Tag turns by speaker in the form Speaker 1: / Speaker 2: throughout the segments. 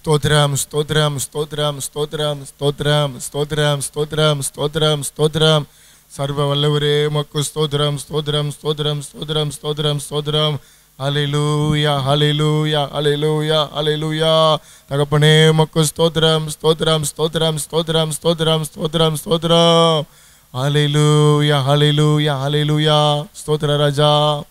Speaker 1: ஸ்தோத்திரம் ஸ்தோத்திரம் ஸ்தோத்திரம் ஸ்தோத்திரம் ஸ்தோத்திரம் ஸ்தோத்திரம் ஸ்தோத்திரம் ஸ்தோத்திரம் ஸ்தோத்திரம் சர்வ வல்லவரே மக்கு ஸ்தோத்திரம் ஸ்தோத்திரம் ஸ்தோத்திரம் ஸ்தோத்திரம் ஸ்தோத்திரம் ஸ்தோத்திரம் ஹalleluya ஹalleluya ஹalleluya ஹalleluya தகப்பனே மக்கு ஸ்தோத்திரம் ஸ்தோத்திரம் ஸ்தோத்திரம் ஸ்தோத்திரம் ஸ்தோத்திரம் ஸ்தோத்திரம் ஸ்தோத்திரம் ஹalleluya ஹalleluya ஹalleluya ஸ்தோத்திர ராஜா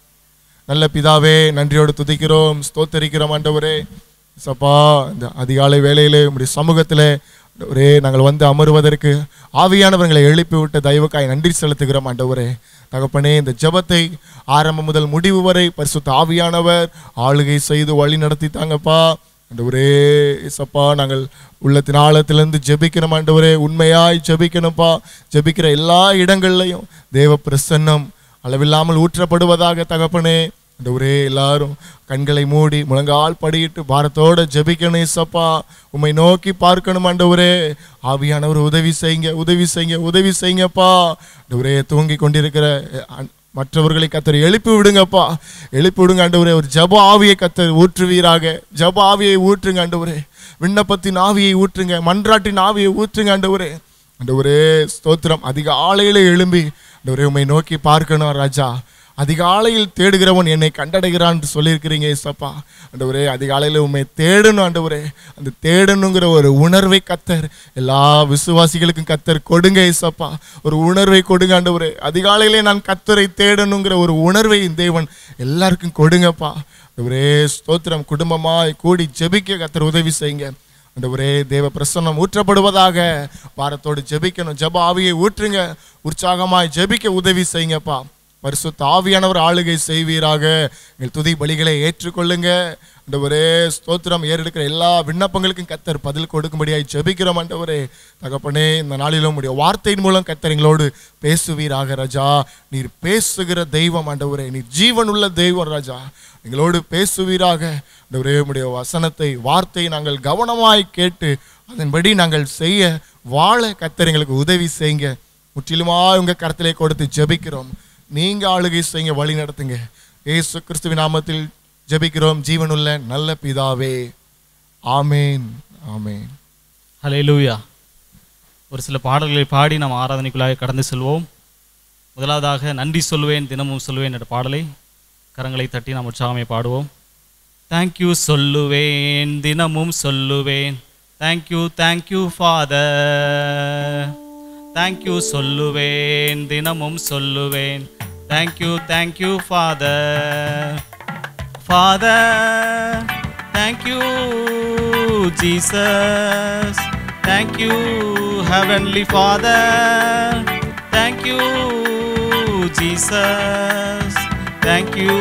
Speaker 1: நல்ல பிதாவே நன்றியோடு துதிக்கிறோம் ஸ்தோத்தரிக்கிறோம் ஆண்டவரே சப்பா இந்த அதிகாலை வேளையிலே உம்முடைய சமூகத்திலே ஒரே நாங்கள் வந்து அமருவதற்கு ஆவியானவர்களை எழுப்பி விட்ட தயவுக்காய் நன்றி செலுத்துகிறோம் ஆண்டவரே தகப்பனே இந்த ஜெபத்தை ஆரம்பம் முதல் முடிவு வரை பரிசுத்த ஆவியானவர் ஆளுகை செய்து வழி நடத்தித்தாங்கப்பா ஆண்டவரே சப்பா நாங்கள் உள்ளத்தின் ஆழத்திலிருந்து ஜெபிக்கணும் ஆண்டவரே உண்மையாய் ஜெபிக்கணும்ப்பா ஜெபிக்கிற எல்லா இடங்கள்லையும் தேவ பிரசன்னம் அளவில்லாமல் ஊற்றப்படுவதாக தகப்பனே ஆண்டவரே எல்லாரும் கண்களை மூடி முழங்கால் படியிட்டு பாரத்தோட ஜெபிக்கணும் சப்பா உம்மை நோக்கி பார்க்கணும் ஆண்டவரே ஆவியானவர் உதவி செய்யுங்க உதவி செய்யுங்க உதவி செய்யுங்கப்பா ஆண்டவரே தூங்கி கொண்டிருக்கிற அஹ், மற்றவர்களை கத்தர் எழுப்பி விடுங்கப்பா எழுப்பி விடுங்க ஆண்டவரே ஒரு ஜப ஆவியை கத்தர் ஊற்றுவீராக ஜப ஆவியை ஊற்றுங்க ஆண்டவரே விண்ணப்பத்தின் ஆவியை ஊற்றுங்க மன்றாட்டின் ஆவியை ஊற்றுங்க ஆண்டவரே ஆண்டவரே ஸ்தோத்திரம் அதிகாலையில எழும்பி ஆண்டவரே உம்மை நோக்கி பார்க்கணும் ராஜா அதிகாலையில் தேடுகிறவன் என்னை கண்டடைகிறான் என்று சொல்லியிருக்கிறீங்க ஏசப்பா ஆண்டவரே அதிகாலையில் உண்மை தேடணும் ஆண்டவரே அந்த தேடணுங்கிற ஒரு உணர்வை கத்தர் எல்லா விசுவாசிகளுக்கும் கத்தர் கொடுங்க ஏசப்பா ஒரு உணர்வை கொடுங்க ஆண்டவரே அதிகாலையிலே நான் கத்தரை தேடணுங்கிற ஒரு உணர்வை இந்த தேவன் எல்லாருக்கும் கொடுங்கப்பா ஆண்டவரே ஸ்தோத்திரம் குடும்பமாய் கூடி ஜெபிக்க கத்தர் உதவி செய்யுங்க ஆண்டவரே தேவ பிரசன்னம் ஊற்றப்படுவதாக பாரத்தோடு ஜெபிக்கணும் ஜெப ஆவியை ஊற்றுங்க உற்சாகமாய் ஜெபிக்க உதவி செய்யுங்கப்பா பரிசுத்த ஆவியானவர் ஆளுகை செய்வீராக எங்கள் துதி பலிகளை ஏற்றுக்கொள்ளுங்க ஆண்டவரே ஸ்தோத்திரம் ஏறெடுக்கிற எல்லா விண்ணப்பங்களுக்கும் கத்தர் பதில் கொடுக்கும்படியாய் ஜெபிக்கிறோம் ஆண்டவரே தகப்பனே இந்த நாளிலும் உடைய வார்த்தையின் மூலம் கத்தர் எங்களோடு பேசுவீராக ராஜா நீர் பேசுகிற தெய்வம் ஆண்டவரே நீர் ஜீவனுள்ள தெய்வம் ராஜா எங்களோடு பேசுவீராக ஆண்டவரே உடைய வசனத்தை வார்த்தையை நாங்கள் கவனமாய் கேட்டு அதன்படி நாங்கள் செய்ய வாழ கத்தர் எங்களுக்கு உதவி செய்யுங்க முற்றிலுமா உங்க கரத்திலே கொடுத்து ஜெபிக்கிறோம் நீங்க ஆளுகை செய்யுங்க வழி நடத்துங்க இயேசு கிறிஸ்துவின் நாமத்தில் ஜெபிக்கிறோம் ஜீவனுள்ள நல்ல பிதாவே ஆமேன் ஆமேன்
Speaker 2: ஹalleluya ஒரு சில பாடல்களை பாடி நாம் ஆராதனைக்குள்ளாக கடந்து செல்வோம் முதலாவதாக நன்றி சொல்லுவேன் தினமும் சொல்லுவேன் என்ற பாடலை கரங்களை தட்டி நாம் உற்சாகமே பாடுவோம் தேங்க்யூ சொல்லுவேன் தினமும் சொல்லுவேன் தேங்க்யூ தேங்க்யூ ஃபாதர் தேங்க்யூ சொல்லுவேன் தினமும் சொல்லுவேன் thank you thank you father father thank you Jesus thank you heavenly father thank you Jesus thank you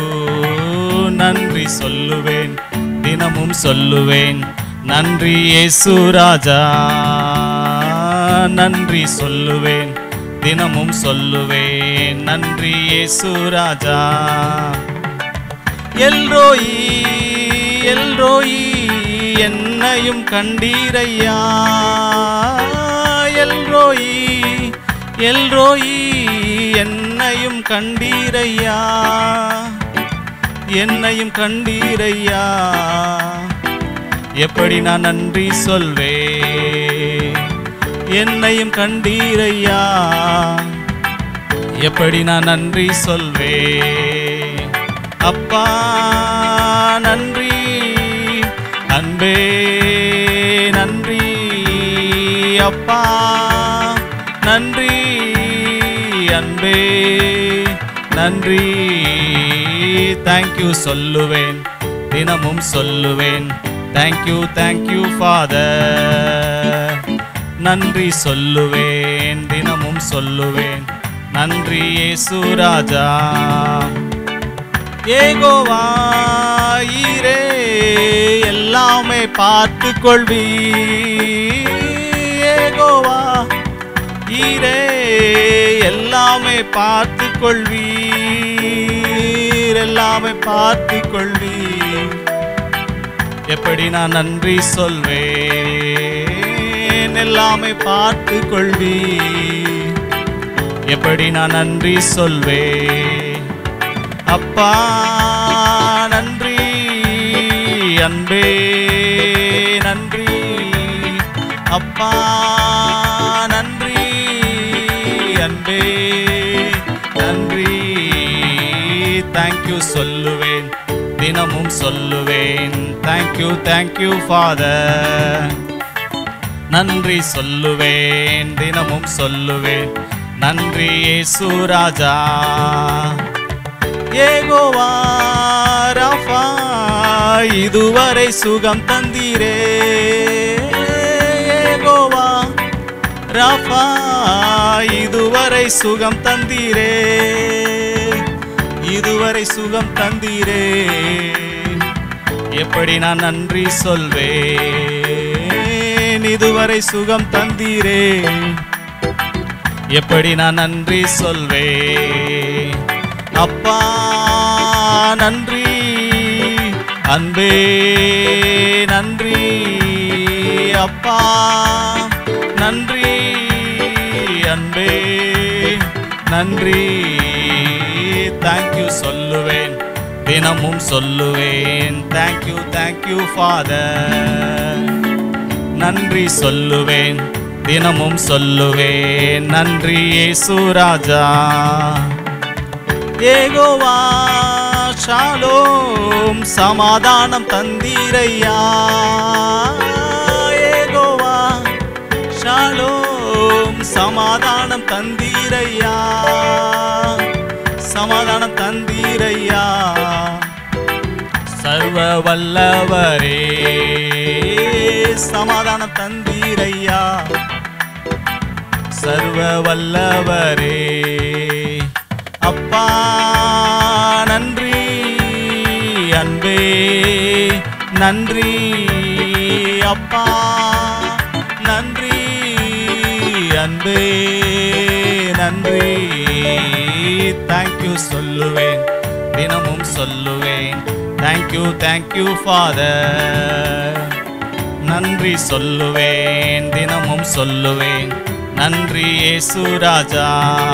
Speaker 2: நன்றி சொல்லுவேன் தினமும் சொல்லுவேன் நன்றி இயேசு ராஜா நன்றி சொல்லுவேன் தினமும் சொல்லுவேன் நன்றி இயேசு ராஜா எல்ரோயி எல்ரோயி என்னையும் கண்டீரையா எல்ரோயி எல்ரோயி என்னையும் கண்டீரையா என்னையும் கண்டீரையா எப்படி நான் நன்றி சொல்வேன் என்னையும் கண்டீரையா எப்படி நான் நன்றி சொல்வேன் அப்பா நன்றி அன்பே நன்றி அப்பா நன்றி அன்பே நன்றி தேங்க்யூ சொல்லுவேன் தினமும் சொல்லுவேன் தேங்க்யூ தேங்க்யூ ஃபாதர் நன்றி சொல்லுவேன் தினமும் சொல்லுவேன் நன்றி இயேசு ராஜா ஏகோவாயிரே எல்லாமே பார்த்து கொள்வி ஏகோவா ஈரே எல்லாமே பார்த்து கொள்வீர் எல்லாமே பார்த்து கொள்வீர் எப்படி நான் நன்றி சொல்வேன் எல்லாமே பார்த்து கொள்வீர் எப்படி நான் நன்றி சொல்வேன் அப்பா நன்றி அன்பே அப்பா நன்றி அன்பே நன்றி தேங்க்யூ சொல்லுவேன் தினமும் சொல்லுவேன் தேங்க்யூ தேங்க்யூ ஃபாதர் நன்றி சொல்லுவேன் தினமும் சொல்லுவேன் நன்றி இயேசு ராஜா ஏகோவா ராஃபா இதுவரை சுகம் தந்தீரே ஏகோவா ராஃபா இதுவரை சுகம் தந்தீரே இதுவரை சுகம் தந்தீரே எப்படி நான் நன்றி சொல்வேன் இதுவரை சுகம் தந்தீரே எப்படி நான் நன்றி சொல்வேன் அப்பா நன்றி அன்பே நன்றி அப்பா நன்றி அன்பே நன்றி தேங்க்யூ சொல்லுவேன் தினமும் சொல்லுவேன் தேங்க்யூ தேங்க்யூ ஃபாதர் நன்றி சொல்லுவேன் தினமும் சொல்லுவேன் நன்றி இயேசு ராஜா ஏகோவா ஷாலோம் சமாதானம் தந்தீரையா ஏகோவா ஷாலோம் சமாதானம் தந்தீரையா சமாதானம் தந்தீரையா சர்வ வல்லவரே சமாதானம் தந்தீரையா சர்வ வல்லவரே அப்பா நன்றி அன்பே நன்றி அப்பா நன்றி அன்பே நன்றி தேங்க்யூ சொல்லுவேன் தினமும் சொல்லுவேன் தேங்க்யூ தேங்க்யூ ஃபாதர் நன்றி சொல்லுவேன் தினமும் சொல்லுவேன் நன்றி இயேசு ராஜா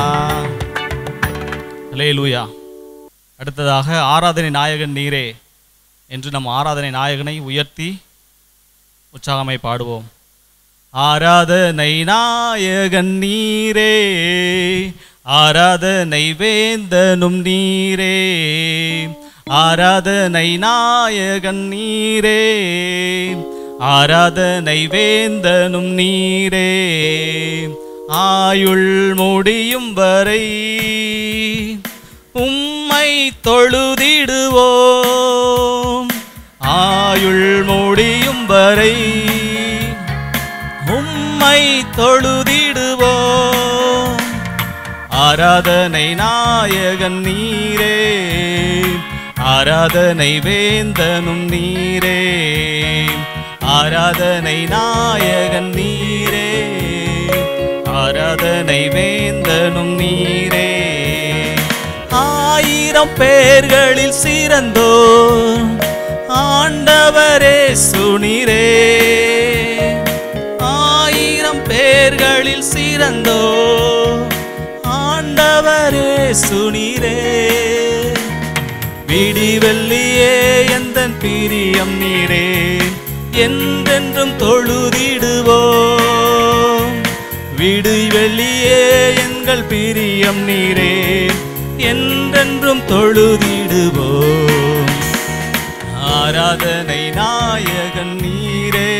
Speaker 2: அல்லேலூயா அடுத்ததாக ஆராதனை நாயகன் நீரே என்று நம் ஆராதனை நாயகனை உயர்த்தி உற்சாகமை பாடுவோம் ஆராதனை நாயகன் நீரே ஆராதனை வேந்தனும் நீரே ஆராதனை நாயகன் நீரே ஆராதனை வேந்தனும் நீரே ஆயுள் முடியும் வரை உம்மை தொழுதிடுவோம் ஆயுள் முடியும் வரை உம்மை தொழுதிடுவோம் ஆராதனை நாயகன் நீரே ஆராதனை வேந்தனும் நீரே ஆராதனை நாயகன் நீரே ஆராதனை வேந்தனும் நீரே ஆயிரம் பேர்களில் சிறந்தோ ஆண்டவரே சுனிரே ஆயிரம் பேர்களில் சிறந்தோ ஆண்டவரே சுனிரே விடிவெள்ளியே எந்தன் பிரியம் நீரே என்றென்றும் தொழுதிடுவோம் விடுவெள்ளியே எங்கள் பிரியம் நீரே என்றென்றும் தொழுதிடுவோம் ஆராதனை நாயகன் நீரே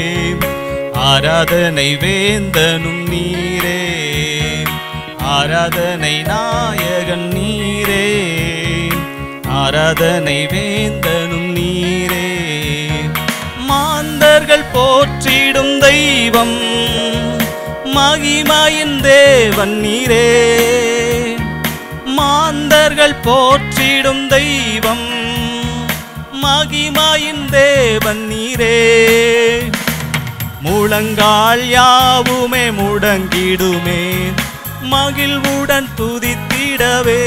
Speaker 2: ஆராதனை வேந்தனும் நீரே ஆராதனை நாயகன் நீரே ஆராதனை வேந்தனும் நீரே மாந்தர்கள் போற்றிடும் தெய்வம் மகிமையின் தேவன் நீரே மாந்தர்கள் போற்றிடும் தெய்வம் மகிமையின் தேவன் நீரே முழங்கால் யாவுமே முடங்கிடுமே மகிழ்வுடன் துதித்திடவே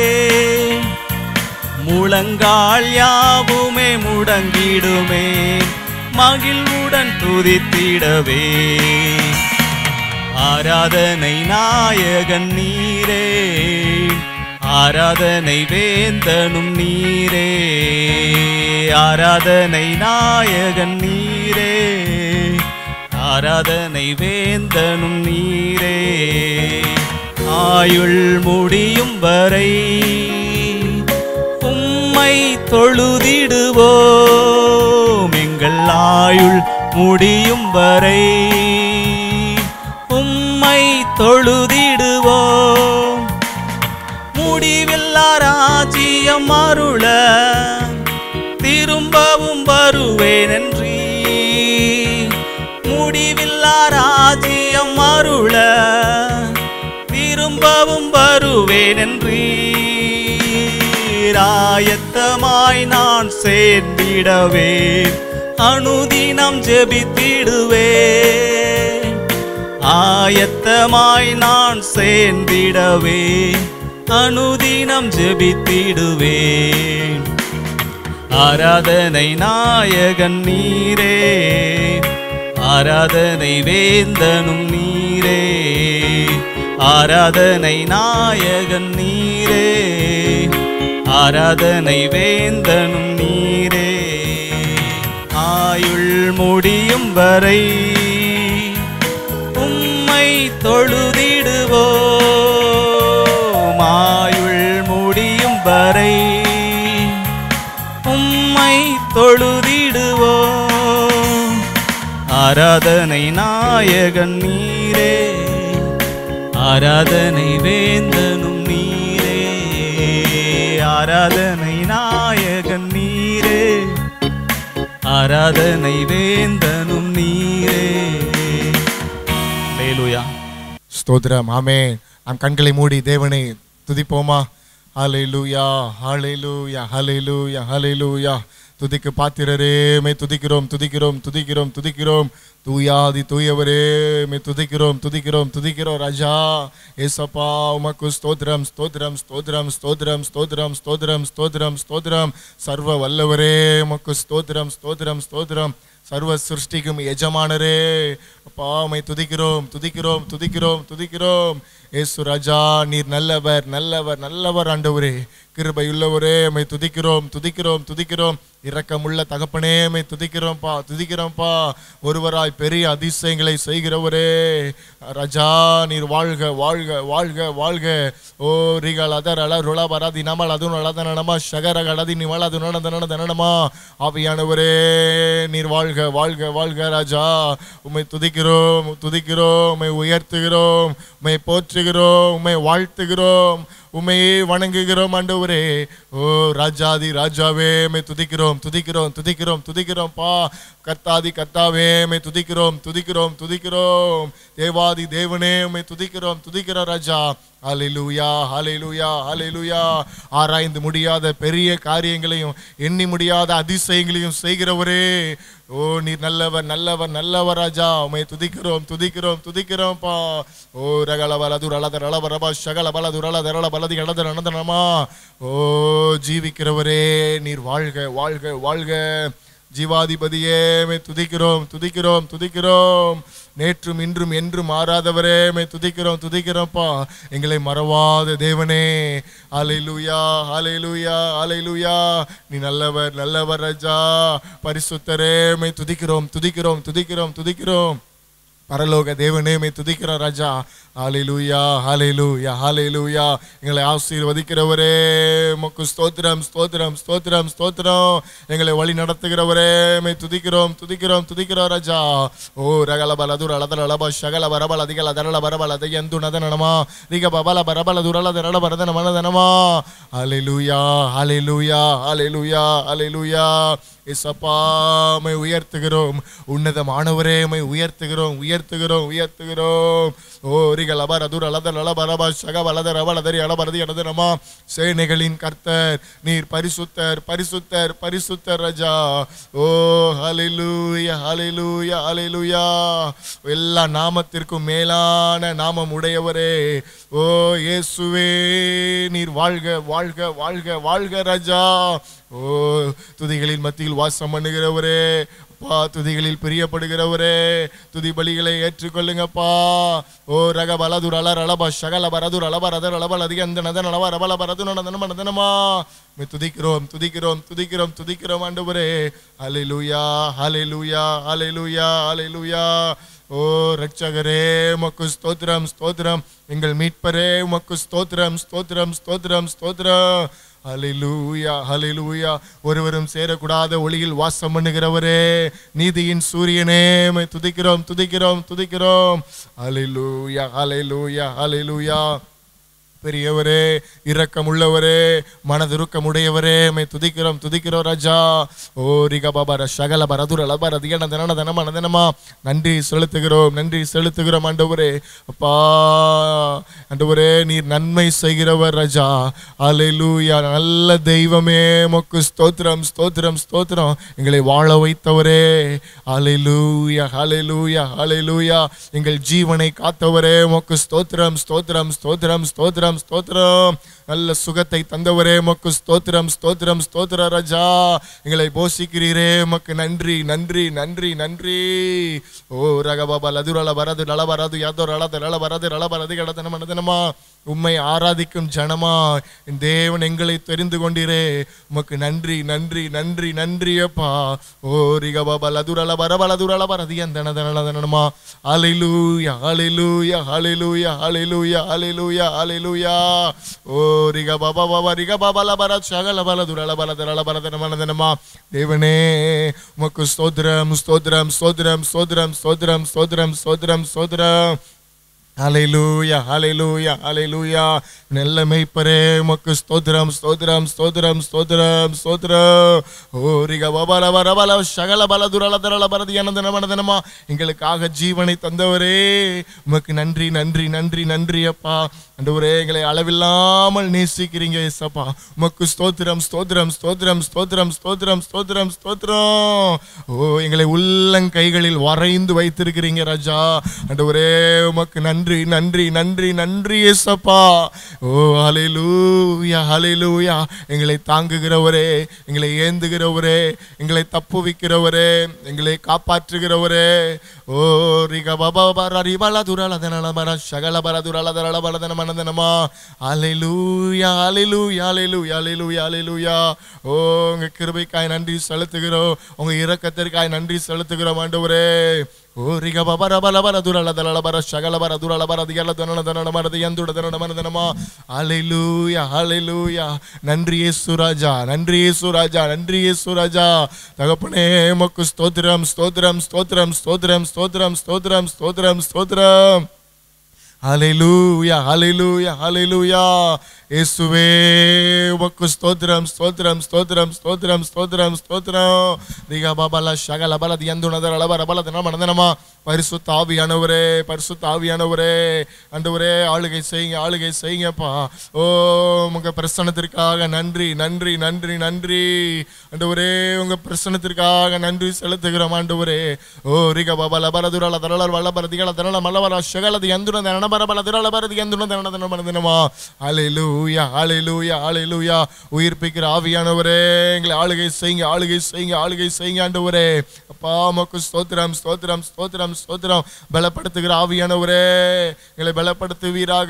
Speaker 2: முழங்கால் யாவுமே முடங்கிடுமே மகிழ்வுடன் துதித்திடவே ஆராதனை நாயகன் நீரே ஆராதனை வேந்தனும் நீரே ஆராதனை நாயகன் நீரே ஆராதனை வேந்தனும் நீரே ஆயுள் முடியும் வரை உம்மை தொழுதிடுவோம் எங்கள் ஆயுள் முடியும் வரை உம்மை தொழுதிடுவோம் முடிவில்லா ராஜ்யம் அருள திரும்பவும் வருவேன் என்றீ முடிவில்லா ராஜ்யம் அருள திரும்பவும் வருவேன் என்றீ ராயத்தமாய் நான் சேர்ந்திடவே அனுதினம் ஜெபித்திடுவேன் ஆயத்தமாய் நான் சேர்ந்திடவே அனுதினம் ஜெபித்திடுவேன் ஆராதனை நாயகன் நீரே ஆராதனை வேந்தனும் நீரே ஆராதனை நாயகன் நீரே ஆராதனை வேந்தனும் நீரே ஆயுள் முடியும் வரை உம்மை தொழுதிடுவோம் ஆயுள் முடியும் வரை உம்மை தொழுதிடுவோம் ஆராதனை நாயகன் நீரே ஆராதனை வேந்தனும் நீரே ஆராதனை நாயகன் நீரே ஆராதனை வேந்தனும் நீரே லேலுயா
Speaker 1: ஸ்தோத்திரம் ஆமே நம் கண்களை மூடி தேவனை துதிப்போமா ஹalleluya ஹalleluya ஹalleluya ஹalleluya துதிக்கு பாத்திரரே மே துதிக்கிறோம் துதிக்கிறோம் துதிக்கிறோம் துதிக்கிறோம் தூயாதி தூயவரே மே துதிக்கிறோம் துதிக்கிறோம் துதிக்கிறோம் ராஜா ஏசப்பா உமக்கு ஸ்தோத்திரம் ஸ்தோத்திரம் ஸ்தோத்திரம் ஸ்தோத்திரம் ஸ்தோத்திரம் ஸ்தோத்திரம் ஸ்தோத்திரம் ஸ்தோத்திரம் சர்வ வல்லவரே உமக்கு ஸ்தோத்திரம் ஸ்தோத்திரம் ஸ்தோத்திரம் சர்வ சிருஷ்டிக்கும் எஜமானரே அப்பா உம்மை துதிக்கிறோம் துதிக்கிறோம் துதிக்கிறோம் துதிக்கிறோம் ஏசு ராஜா நீர் நல்லவர் நல்லவர் நல்லவர் ஆண்டவரே கிருபையுள்ளவரே உம்மை துதிக்கிறோம் துதிக்கிறோம் துதிக்கிறோம் இரக்கமுள்ள தகப்பனே உம்மை துதிக்கிறோம்ப்பா துதிக்கிறோம்ப்பா ஒருவராய் பெரிய அதிசயங்களை செய்கிறவரே ராஜா நீர் வாழ்க வாழ்க வாழ்க வாழ்க ஓ ரிகள் அதர் அல ருள பராதி நமல் அது நலத நனமா ஷகர கடதி நிமல் அது நடந்த நடந்த நடனமா ஆவியானவரே நீர் வாழ்க வாழ்க வாழ்க ராஜா உம்மை துதிக்கிறோம் துதிக்கிறோம் உம்மை உயர்த்துகிறோம் உம்மை போற்றுகிறோம் உம்மை வாழ்த்துகிறோம் உம்மையே வணங்குகிறோம் ஆண்டவரே ஓ ராஜாதி ராஜாவே உம்மை துதிக்கிறோம் துதிக்கிறோம் துதிக்கிறோம் துதிக்கிறோம் பா கர்த்தாதி கர்த்தாவே உம்மை துதிக்கிறோம் துதிக்கிறோம் துதிக்கிறோம் தேவாதி தேவனே உம்மை துதிக்கிறோம் துதிக்கிறோம் ராஜா ஹalleluya ஹalleluya ஹalleluya ஆராய்ந்து முடியாத பெரிய காரியங்களையும் எண்ணி முடியாத அதிசயங்களையும் செய்கிறவரே ஓ நீர் நல்லவர் நல்லவர் நல்லவர் ராஜா உம்மை துதிக்கிறோம் துதிக்கிறோம் துதிக்கிறோம்ப்பா ஓ ரகல பலது ரலத ரல பரபா சகல பலது ரல தரல பலதி கடத நடந்தனமா ஓ ஜீவிக்கிறவரே நீர் வாழ்க வாழ்க வாழ்க ஜீவாதிபதியே மே துதிக்கிறோம் துதிக்கிறோம் துதிக்கிறோம் நேற்றும் இன்றும் என்றும் மாறாதவரே மே துதிக்கிறோம் துதிக்கிறோம்ப்பா எங்களை மறவாத தேவனே அலையிலுயா அலையிலுயா அலையிலுயா நீ நல்லவர் நல்லவர் ராஜா பரிசுத்தரே மே துதிக்கிறோம் துதிக்கிறோம் துதிக்கிறோம் துதிக்கிறோம் பரலோக தேவனே மே துதிக்கிறோம் ராஜா ஹalleluya ஹalleluya ஹalleluya எங்களை ஆசீர்வதிக்கிறவரே உமக்கு ஸ்தோத்திரம் ஸ்தோத்திரம் ஸ்தோத்திரம் ஸ்தோத்திரம் எங்களை வழி நடத்துகிறவரே மே துதிக்கிறோம் துதிக்கிறோம் துதிக்கிறோம் ராஜா ஓ ரகல பலது ரலத ரலப சகல பரபல அதிகல தரல பரபல அதை எந்து நதனமா ரிக பபல பரபல துரல தரல பரதன மனதனமா ஹalleluya ஹalleluya ஹalleluya ஹalleluya இசப்பா மை உயர்த்துகிறோம் உன்னதமானவரே மை உயர்த்துகிறோம் உயர்த்துகிறோம் உயர்த்துகிறோம் ஓ ரிகள் அபர் அதுர் அலதர் அலபரப சக வலதர் அவலதரி அலபரதி அனதனமா சேனைகளின் கர்த்தர் நீர் பரிசுத்தர் பரிசுத்தர் பரிசுத்தர் ராஜா ஓ ஹalleluya ஹalleluya ஹalleluya எல்லா நாமத்திற்கும் மேலான நாமம் உடையவரே ஓ இயேசுவே நீர் வாழ்க வாழ்க வாழ்க வாழ்க ராஜா ஓ துதிகளின் மத்தியில் வாசம் பண்ணுகிறவரே அப்பா துதிகளில் பிரியப்படுகிறவரே துதி பலிகளை ஏற்றுக்கொள்ளுங்கப்பா ஓ ரக பலதுர் அலர் அலப சகல பரதுர் அலப ரதர் அலபல் அதிக அந்த நதன் அளவ ரபல பரது நதனம நதனமா மே துதிக்கிறோம் துதிக்கிறோம் துதிக்கிறோம் துதிக்கிறோம் ஆண்டவரே ஹalleluya ஹalleluya ஹalleluya ஹalleluya ஓ ரட்சகரே உமக்கு ஸ்தோத்திரம் ஸ்தோத்திரம் எங்கள் மீட்பரே உமக்கு ஸ்தோத்திரம் ஸ்தோத்திரம் ஸ்தோத்திரம் ஸ்தோத்திரம் ஹalleluya ஹalleluya ஒருவரும் சேரக்கூடாத ஒளியில் வாசம் பண்ணுகிறவரே நீதியின் சூரியனே உம்மை துதிக்கிறோம் துதிக்கிறோம் துதிக்கிறோம் ஹalleluya ஹalleluya ஹalleluya பெரியவரே இரக்கமுள்ளவரே மனதுருக்கமுடையவரே மை துதிக்கிறோம் துதிக்கிறோம் ராஜா ஓ ரிக பாபர சகல பரதுர லபர திகன தனன தனமா நந்தனமா நன்றி செலுத்துகிறோம் நன்றி செலுத்துகிறோம் ஆண்டவரே அப்பா ஆண்டவரே நீர் நன்மை செய்கிறவர் ராஜா அல்லேலூயா நல்ல தெய்வமே மொக்கு ஸ்தோத்திரம் ஸ்தோத்திரம் ஸ்தோத்திரம் எங்களை வாழ வைத்தவரே அல்லேலூயா ஹalleluya ஹalleluya எங்கள் ஜீவனை காத்தவரே மொக்கு ஸ்தோத்திரம் ஸ்தோத்திரம் ஸ்தோத்திரம் ஸ்தோத்திரம் ஸ்தோத்திரம் நல்ல சுகத்தை தந்தவரே மக்கு ஸ்தோத்திரம் ஸ்தோத்திரம் ஸ்தோத்திர ராஜா எங்களை போஷிக்கிறீரே மக்கு நன்றி நன்றி நன்றி நன்றி ஓ ரகபாபா லதுரல வரது நல வரது யாதோ ரளது நல வரது நல வரது கடத்தன மனதனமா உம்மை ஆராதிக்கும் ஜனமா என் தேவன் எங்களை தெரிந்து கொண்டீரே உமக்கு நன்றி நன்றி நன்றி நன்றி அப்பா ஓ ரிகபாபா லதுரல வரப லதுரல வரது எந்தன தனல தனமா ஹalleluya ஹalleluya ஹalleluya ஹalleluya ஹalleluya ஹalleluya ஓ ரிக பாபா பாபா ரிக பாபா லபர சகல பல துரல பல தரல பல தன மனதனமா தேவனே உமக்கு ஸ்தோத்திரம் ஸ்தோத்திரம் ஸ்தோத்திரம் ஸ்தோத்திரம் ஸ்தோத்திரம் ஸ்தோத்திரம் ஸ்தோத்திரம் ஸ்தோத்திரம் ஹalleluya ஹalleluya ஹalleluya நல்ல மெய்ப்பரே உமக்கு ஸ்தோத்திரம் ஸ்தோத்திரம் ஸ்தோத்திரம் ஸ்தோத்திரம் ஸ்தோத்திரம் ஓ ரிக பாபா லபர பல சகல பல துரல தரல பரதி அனந்தன மனதனமா எங்களுக்காக ஜீவனை தந்தவரே உமக்கு நன்றி நன்றி நன்றி நன்றி அப்பா ஆண்டவரே எங்களை அளவில்லாமல் நேசிக்கிறீங்க ஏசப்பா உமக்கு ஸ்தோத்திரம் ஸ்தோத்திரம் ஸ்தோத்திரம் ஸ்தோத்திரம் ஸ்தோத்திரம் ஸ்தோத்திரம் ஸ்தோத்திரம் ஓ எங்களை உள்ளங்கைகளில் வரைந்து வைத்திருக்கிறீங்க ராஜா ஆண்டவரே உமக்கு நன்றி நன்றி நன்றி நன்றி ஏசப்பா ஓ ஹalleluya ஹalleluya எங்களை தாங்குகிறவரே எங்களை ஏந்துகிறவரே எங்களை தப்புவிக்கிறவரே எங்களை காப்பாற்றுகிறவரே ஓ ரிக பாபா பர ரிபல துரல தனல பர சகல பர துரல தரல பர தன மனதனமா ஹalleluya ஹalleluya ஹalleluya ஹalleluya ஹalleluya ஓ உங்க கிருபைக்காய் நன்றி செலுத்துகிறோம் உங்க இரக்கத்திற்காய் நன்றி செலுத்துகிறோம் ஆண்டவரே ஓ ரிக பபர பல பர துரல தரல பர சகல பர துரல பர திகல தனல தனல மரதி எந்துட தனல மனதனமா ஹalleluya ஹalleluya நன்றி இயேசு ராஜா நன்றி இயேசு ராஜா நன்றி இயேசு ராஜா தகப்பனே உமக்கு ஸ்தோத்திரம் ஸ்தோத்திரம் ஸ்தோத்திரம் ஸ்தோத்திரம் ஸ்தோத்திரம் ஸ்தோத்திரம் ஸ்தோத்திரம் ஸ்தோத்திரம் ஹalleluya ஹalleluya ஹalleluya இயேசுவே உமக்கு ஸ்தோத்திரம் ஸ்தோத்திரம் ஸ்தோத்திரம் ஸ்தோத்திரம் ஸ்தோத்திரம் ஸ்தோத்திரம் ரிகா பாபாலா ஷகல பலத் எந்துனதர லபர பலத் நமனதனமா பரிசுத்த ஆவியானவரே பரிசுத்த ஆவியானவரே ஆண்டவரே ஆளுகை செய்யுங்க ஆளுகை செய்யுங்கப்பா ஓ உங்க பிரசனத்திற்காக நன்றி நன்றி நன்றி நன்றி ஆண்டவரே உங்க பிரசனத்திற்காக நன்றி செலுத்துகிறோம் ஆண்டவரே ஓ ரிக பாபா லபர துரல தரலர் வல்ல பரதிகள தரல மல்லவர ஷகலதி எந்துன தனபர பல துரல பரதி எந்துன தன தன மனதினமா ஹalleluya ஹalleluya ஹalleluya உயிர்ப்பிக்கிற ஆவியானவரே எங்களை ஆளுகை செய்யுங்க ஆளுகை செய்யுங்க ஆளுகை செய்யுங்க ஆண்டவரே அப்பா உமக்கு ஸ்தோத்திரம் ஸ்தோத்திரம் ஸ்தோத்திரம் ஸ்தோத்திரம் பலப்படுத்துகிற ஆவியானவரே எங்களை பலப்படுத்துவீராக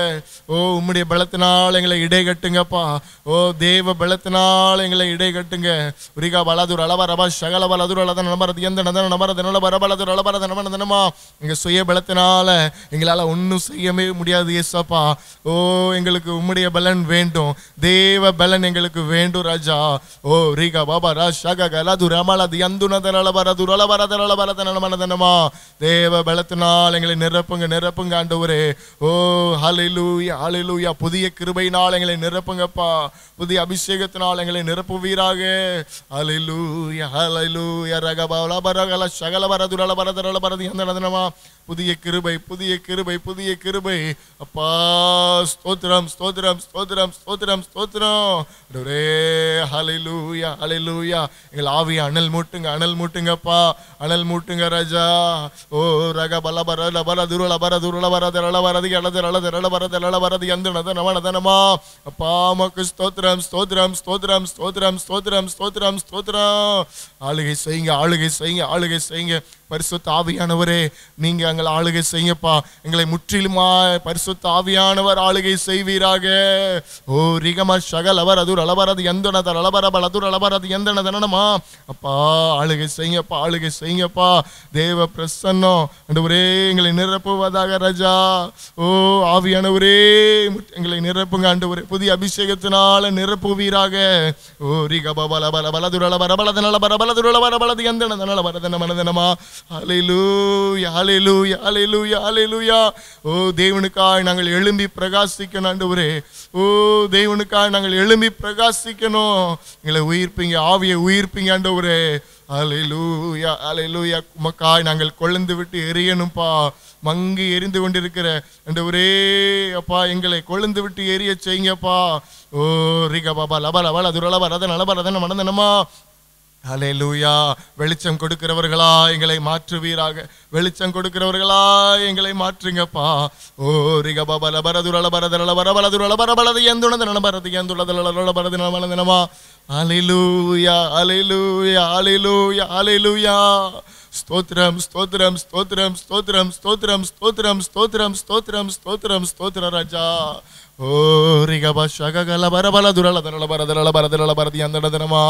Speaker 1: ஓ உம்முடைய பலத்தினால் எங்களை இடை கட்டுங்கப்பா ஓ தேவ பலத்தினால் எங்களை இடை கட்டுங்க உரிகா பலதுர் அளவ ரபா சகல பலதுர் அளத நபரது எந்த நதன நபரது நல்ல பரபலதுர் அளபரத நமன தினமா எங்க சுய பலத்தினால எங்களால ஒன்றும் செய்யவே முடியாது ஏசப்பா ஓ எங்களுக்கு உம்முடைய பலன் வேண்டும் தேவ பலன் எங்களுக்கு வேண்டும் ராஜா ஓ ரீகா பாபா ரா ஷக கலது ரமலது எந்துனதனல வரது ரலபரதனல பரதனல மனதனமா தேவ பலத்தினால் எங்களை நிரப்புங்க நிரப்புங்க ஆண்டவரே ஓ ஹalleluya ஹalleluya புதிய கிருபையினால் எங்களை நிரப்புங்கப்பா புதிய அபிஷேகத்தினால் எங்களை நிரப்புவீராக ஹalleluya ஹalleluya ரகபால பரகல சகல வரதுரல பரதரல பரதி எந்தனதனமா புதிய கிருபை புதிய கிருபை புதிய கிருபை அப்பா ஸ்தோத்திரம் ஸ்தோத்திரம் ஸ்தோத்திரம் ஸ்தோத்திரம் ஸ்தோத்திரம் ஆண்டவரே ஹalleluya ஹalleluya எங்கள் ஆவிய அனல் மூட்டுங்க அனல் மூட்டுங்கப்பா அனல் மூட்டுங்க ராஜா ஓ ரக பல பர லபர துருள பர துருள வர தரள வரதி அலத ரள தரள வர தரள வரதி அந்த நத நம நதனமா அப்பா மக்கு ஸ்தோத்திரம் ஸ்தோத்திரம் ஸ்தோத்திரம் ஸ்தோத்திரம் ஸ்தோத்திரம் ஸ்தோத்திரம் ஸ்தோத்திரம் ஆளுகை செய்யுங்க ஆளுகை செய்யுங்க ஆளுகை செய்யுங்க பரிசுத்த ஆவியானவரே நீங்க எங்களை ஆளுகை செய்யுங்கப்பா எங்களை முற்றிலுமா பரிசுத்த ஆவியானவர் ஆளுகை செய்வீராக ஓ ரிகம சகலவர் அதுர் அளவரது எந்தனதர் அளவரபல் அதுர் அளவரது எந்தனதனமா அப்பா ஆளுகை செய்யுங்கப்பா ஆளுகை செய்யுங்கப்பா தேவ பிரசன்னம் ஆண்டவரே எங்களை நிரப்புவதாக ராஜா ஓ ஆவியானவரே எங்களை நிரப்புங்க ஆண்டவரே புதிய அபிஷேகத்தினால நிரப்புவீராக ஓ ரிக பல பல பலதுரள பர பலதனல பர பலதுரள பர பலது எந்தனதனல பரதன மனதனமா ஹalleluya ஹalleluya ஹalleluya ஹalleluya ஓ தேவனுக்காய் நாங்கள் எழும்பி பிரகாசிக்கணும் ஆண்டவரே ஓ தேவனுக்காய் நாங்கள் எழும்பி பிரகாசிக்கணும் எங்களை உயிர்ப்பீங்க ஆவியை உயிர்ப்பீங்க ஆண்டவரே அலையிலூயா அலையிலூயா உமக்காய் நாங்கள் கொழுந்து விட்டு எரியணும்ப்பா மங்கி எரிந்து கொண்டிருக்கிற ஆண்டவரே அப்பா எங்களை கொழுந்து விட்டு எரிய செய்யுங்கப்பா ஓ ரிக பாபா லப லப லதுரல வரத நலப ரதன மனதனமா ஹalleluya வெளிச்சம் கொடுக்கிறவர்களா எங்களை மாற்றுவீராக வெளிச்சம் கொடுக்கிறவர்களா எங்களை மாற்றுங்கப்பா ஓ ரிக பபல பரதுரல பரதரல பரபலதுரல பரபலது எந்துணத நலபரது எந்துள்ளது லலல பரது நலமலதனமா ஹalleluya ஹalleluya ஹalleluya ஹalleluya ஸ்தோத்திரம் ஸ்தோத்திரம் ஸ்தோத்திரம் ஸ்தோத்திரம் ஸ்தோத்திரம் ஸ்தோத்திரம் ஸ்தோத்திரம் ஸ்தோத்திரம் ஸ்தோத்திரம் ஸ்தோத்திர ராஜா ஓ ரிகப சககல பரபல துரல தரல பரதரல பரதரல பரதி அந்த தினமா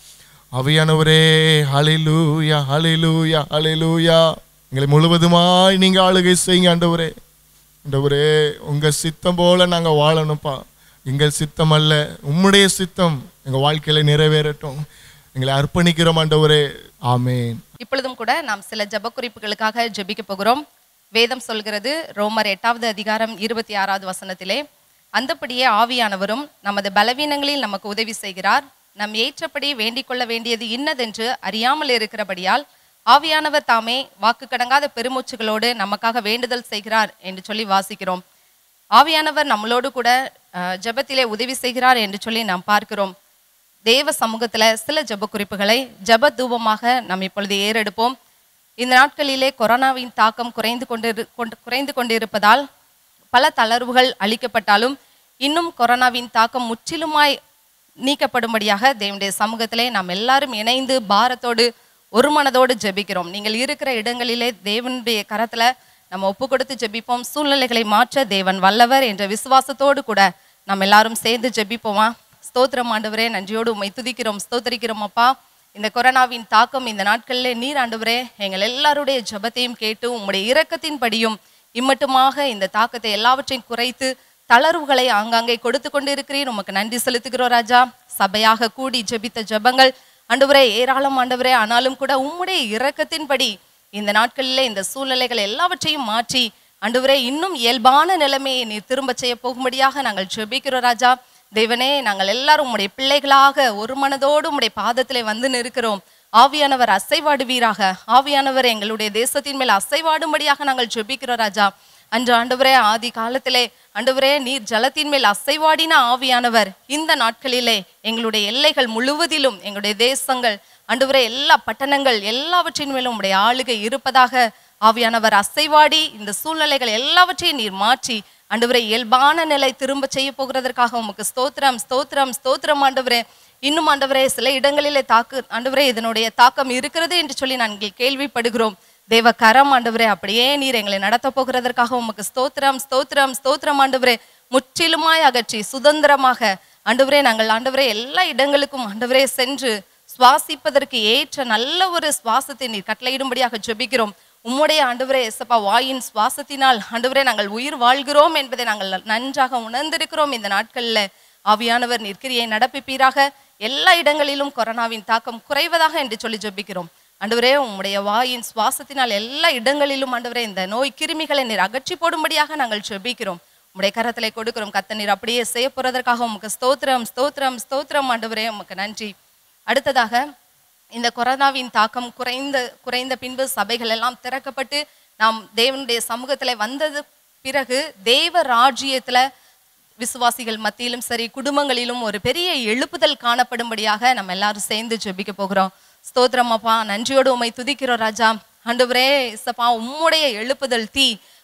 Speaker 1: அவையானவரே ஹalleluya ஹalleluya ஹalleluya எங்களை முழுவதுமாய் நீங்க ஆளுகை செய்யுங்க ஆண்டவரே ஆண்டவரே உங்க சித்தம் போல நாங்க வாழணும்ப்பா எங்கள் சித்தம் அல்ல உம்முடைய சித்தம் எங்க வாழ்க்கையில நிறைவேறட்டும் எங்களை அர்ப்பணிக்கிறோம் ஆண்டவரே ஆமென்
Speaker 3: இப்பொழுதும் கூட நாம் சில ஜெப குறிப்புகளுக்காக ஜெபிக்க போகிறோம் வேதம் சொல்கிறது ரோமர் எட்டாவது அதிகாரம் இருபத்தி ஆறாவது வசனத்திலே அந்தப்படியே ஆவியானவரும் நமது பலவீனங்களில் நமக்கு உதவி செய்கிறார் நம் ஏற்றபடி வேண்டிக் கொள்ள வேண்டியது இன்னதென்று அறியாமல் இருக்கிறபடியால் ஆவியானவர் தாமே வாக்கு கடங்காத பெருமூச்சுகளோடு நமக்காக வேண்டுதல் செய்கிறார் என்று சொல்லி வாசிக்கிறோம் ஆவியானவர் நம்மளோடு கூட அஹ், ஜெபத்திலே உதவி செய்கிறார் என்று சொல்லி நாம் பார்க்கிறோம் தேவ சமூகத்துல சில ஜெப குறிப்புகளை ஜெப தூபமாக நாம் இப்பொழுது ஏறெடுப்போம் இந்த நாட்களிலே கொரோனாவின் தாக்கம் குறைந்து கொண்டு கொண்டு குறைந்து கொண்டிருப்பதால் பல தளர்வுகள் அளிக்கப்பட்டாலும் இன்னும் கொரோனாவின் தாக்கம் முற்றிலுமாய் நீக்கப்படும்படியாக தேவனுடைய சமூகத்திலே நாம் எல்லாரும் இணைந்து பாரத்தோடு ஒரு மனதோடு ஜெபிக்கிறோம் நீங்கள் இருக்கிற இடங்களிலே தேவனுடைய கரத்துல நம்ம ஒப்பு கொடுத்து ஜெபிப்போம் சூழ்நிலைகளை மாற்ற தேவன் வல்லவர் என்ற விசுவாசத்தோடு கூட நம்ம எல்லாரும் சேர்ந்து ஜெபிப்போமா ஸ்தோத்திரம் ஆண்டவரே நன்றியோடு உம்மை துதிக்கிறோம் ஸ்தோத்திரிக்கிறோம் அப்பா இந்த கொரோனாவின் தாக்கம் இந்த நாட்களிலே நீர் ஆண்டவரே எங்கள் எல்லாருடைய ஜெபத்தையும் கேட்டு உம்முடைய இரக்கத்தின்படியும் இம்மட்டுமாக இந்த தாக்கத்தை எல்லாவற்றையும் குறைத்து தளர்வுகளை ஆங்காங்கே கொடுத்து கொண்டு இருக்கிறீர் உமக்கு நன்றி செலுத்துகிறோம் ராஜா சபையாக கூடி ஜெபித்த ஜெபங்கள் ஆண்டவரே ஏராளம் ஆண்டவரே ஆனாலும் கூட உம்முடைய இரக்கத்தின்படி இந்த நாட்களிலே இந்த சூழ்நிலைகள் எல்லாவற்றையும் மாற்றி ஆண்டவரே இன்னும் இயல்பான நிலைமையை நீர் திரும்ப செய்ய போகும்படியாக நாங்கள் ஜெபிக்கிறோம் ராஜா தேவனே நாங்கள் எல்லாரும் உம்முடைய பிள்ளைகளாக ஒரு மனதோடு உம்முடைய பாதத்திலே வந்து நிற்கிறோம் ஆவியானவர் அசைவாடுவீராக ஆவியானவர் எங்களுடைய தேசத்தின் மேல் அசைவாடும்படியாக நாங்கள் ஜெபிக்கிறோம் ராஜா அன்று ஆண்டவரே ஆதி காலத்திலே ஆண்டவரே நீர் ஜலத்தின் மேல் அசைவாடின ஆவியானவர் இந்த நாட்களிலே எங்களுடைய எல்லைகள் முழுவதிலும் எங்களுடைய தேசங்கள் ஆண்டவரே எல்லா பட்டணங்கள் எல்லாவற்றின் மேலும் உம்முடைய ஆளுகை இருப்பதாக ஆவியானவர் அசைவாடி இந்த சூழ்நிலைகள் எல்லாவற்றையும் நீர் மாற்றி ஆண்டவரே இயல்பான நிலை திரும்ப செய்ய போகிறதற்காக உமக்கு ஸ்தோத்திரம் ஸ்தோத்திரம் ஸ்தோத்திரம் ஆண்டவரே இன்னும் ஆண்டவரே சில இடங்களிலே தாக்கு ஆண்டவரே இதனுடைய தாக்கம் இருக்கிறது என்று சொல்லி நாங்கள் கேள்விப்படுகிறோம் தேவ கரம் ஆண்டவரே அப்படியே நீர் எங்களை நடத்த போகிறதற்காக உமக்கு ஸ்தோத்திரம் ஸ்தோத்திரம் ஸ்தோத்திரம் ஆண்டவரே முற்றிலுமாய் அகற்றி சுதந்திரமாக ஆண்டவரே நாங்கள் ஆண்டவரே எல்லா இடங்களுக்கும் ஆண்டவரே சென்று சுவாசிப்பதற்கு ஏற்ற நல்ல ஒரு சுவாசத்தை நீர் கட்டளையிடும்படியாக ஜெபிக்கிறோம் உம்முடைய ஆண்டவரே எசப்பா வாயின் சுவாசத்தினால் ஆண்டவரே நாங்கள் உயிர் வாழ்கிறோம் என்பதை நாங்கள் நன்றாக உணர்ந்திருக்கிறோம் இந்த நாட்களில் ஆவியானவர் நிற்கிரியை நடப்பிப்பீராக எல்லா இடங்களிலும் கொரோனாவின் தாக்கம் குறைவதாக என்று சொல்லி ஜெபிக்கிறோம் ஆண்டவரே உம்முடைய வாயின் சுவாசத்தினால் எல்லா இடங்களிலும் ஆண்டவரே இந்த நோய் கிருமிகளை நீர் அகற்றி போடும்படியாக நாங்கள் ஜெபிக்கிறோம் உம்முடைய கரத்திலே கொடுக்கிறோம் கத்த நீர் அப்படியே செய்ய போறதற்காக உமக்கு ஸ்தோத்திரம் ஸ்தோத்திரம் ஸ்தோத்திரம் ஆண்டவரே உமக்கு நன்றி அடுத்ததாக இந்த கொரோனாவின் தாக்கம் குறைந்த குறைந்த பின்பு சபைகள் எல்லாம் திறக்கப்பட்டு நாம் தேவனுடைய சமூகத்தில் வந்தது பிறகு தேவ ராஜ்யத்துல விசுவாசிகள் மத்தியிலும் சரி குடும்பங்களிலும் ஒரு பெரிய எழுப்புதல் காணப்படும்படியாக நம்ம எல்லாரும் சேர்ந்து ஜெபிக்க போகிறோம் ஸ்தோத்திரம் அப்பா நன்றியோடு உம்மை துதிக்கிறோம் ராஜா ஆண்டவரே இசப்பா உம்முடைய எழுப்புதல் தீ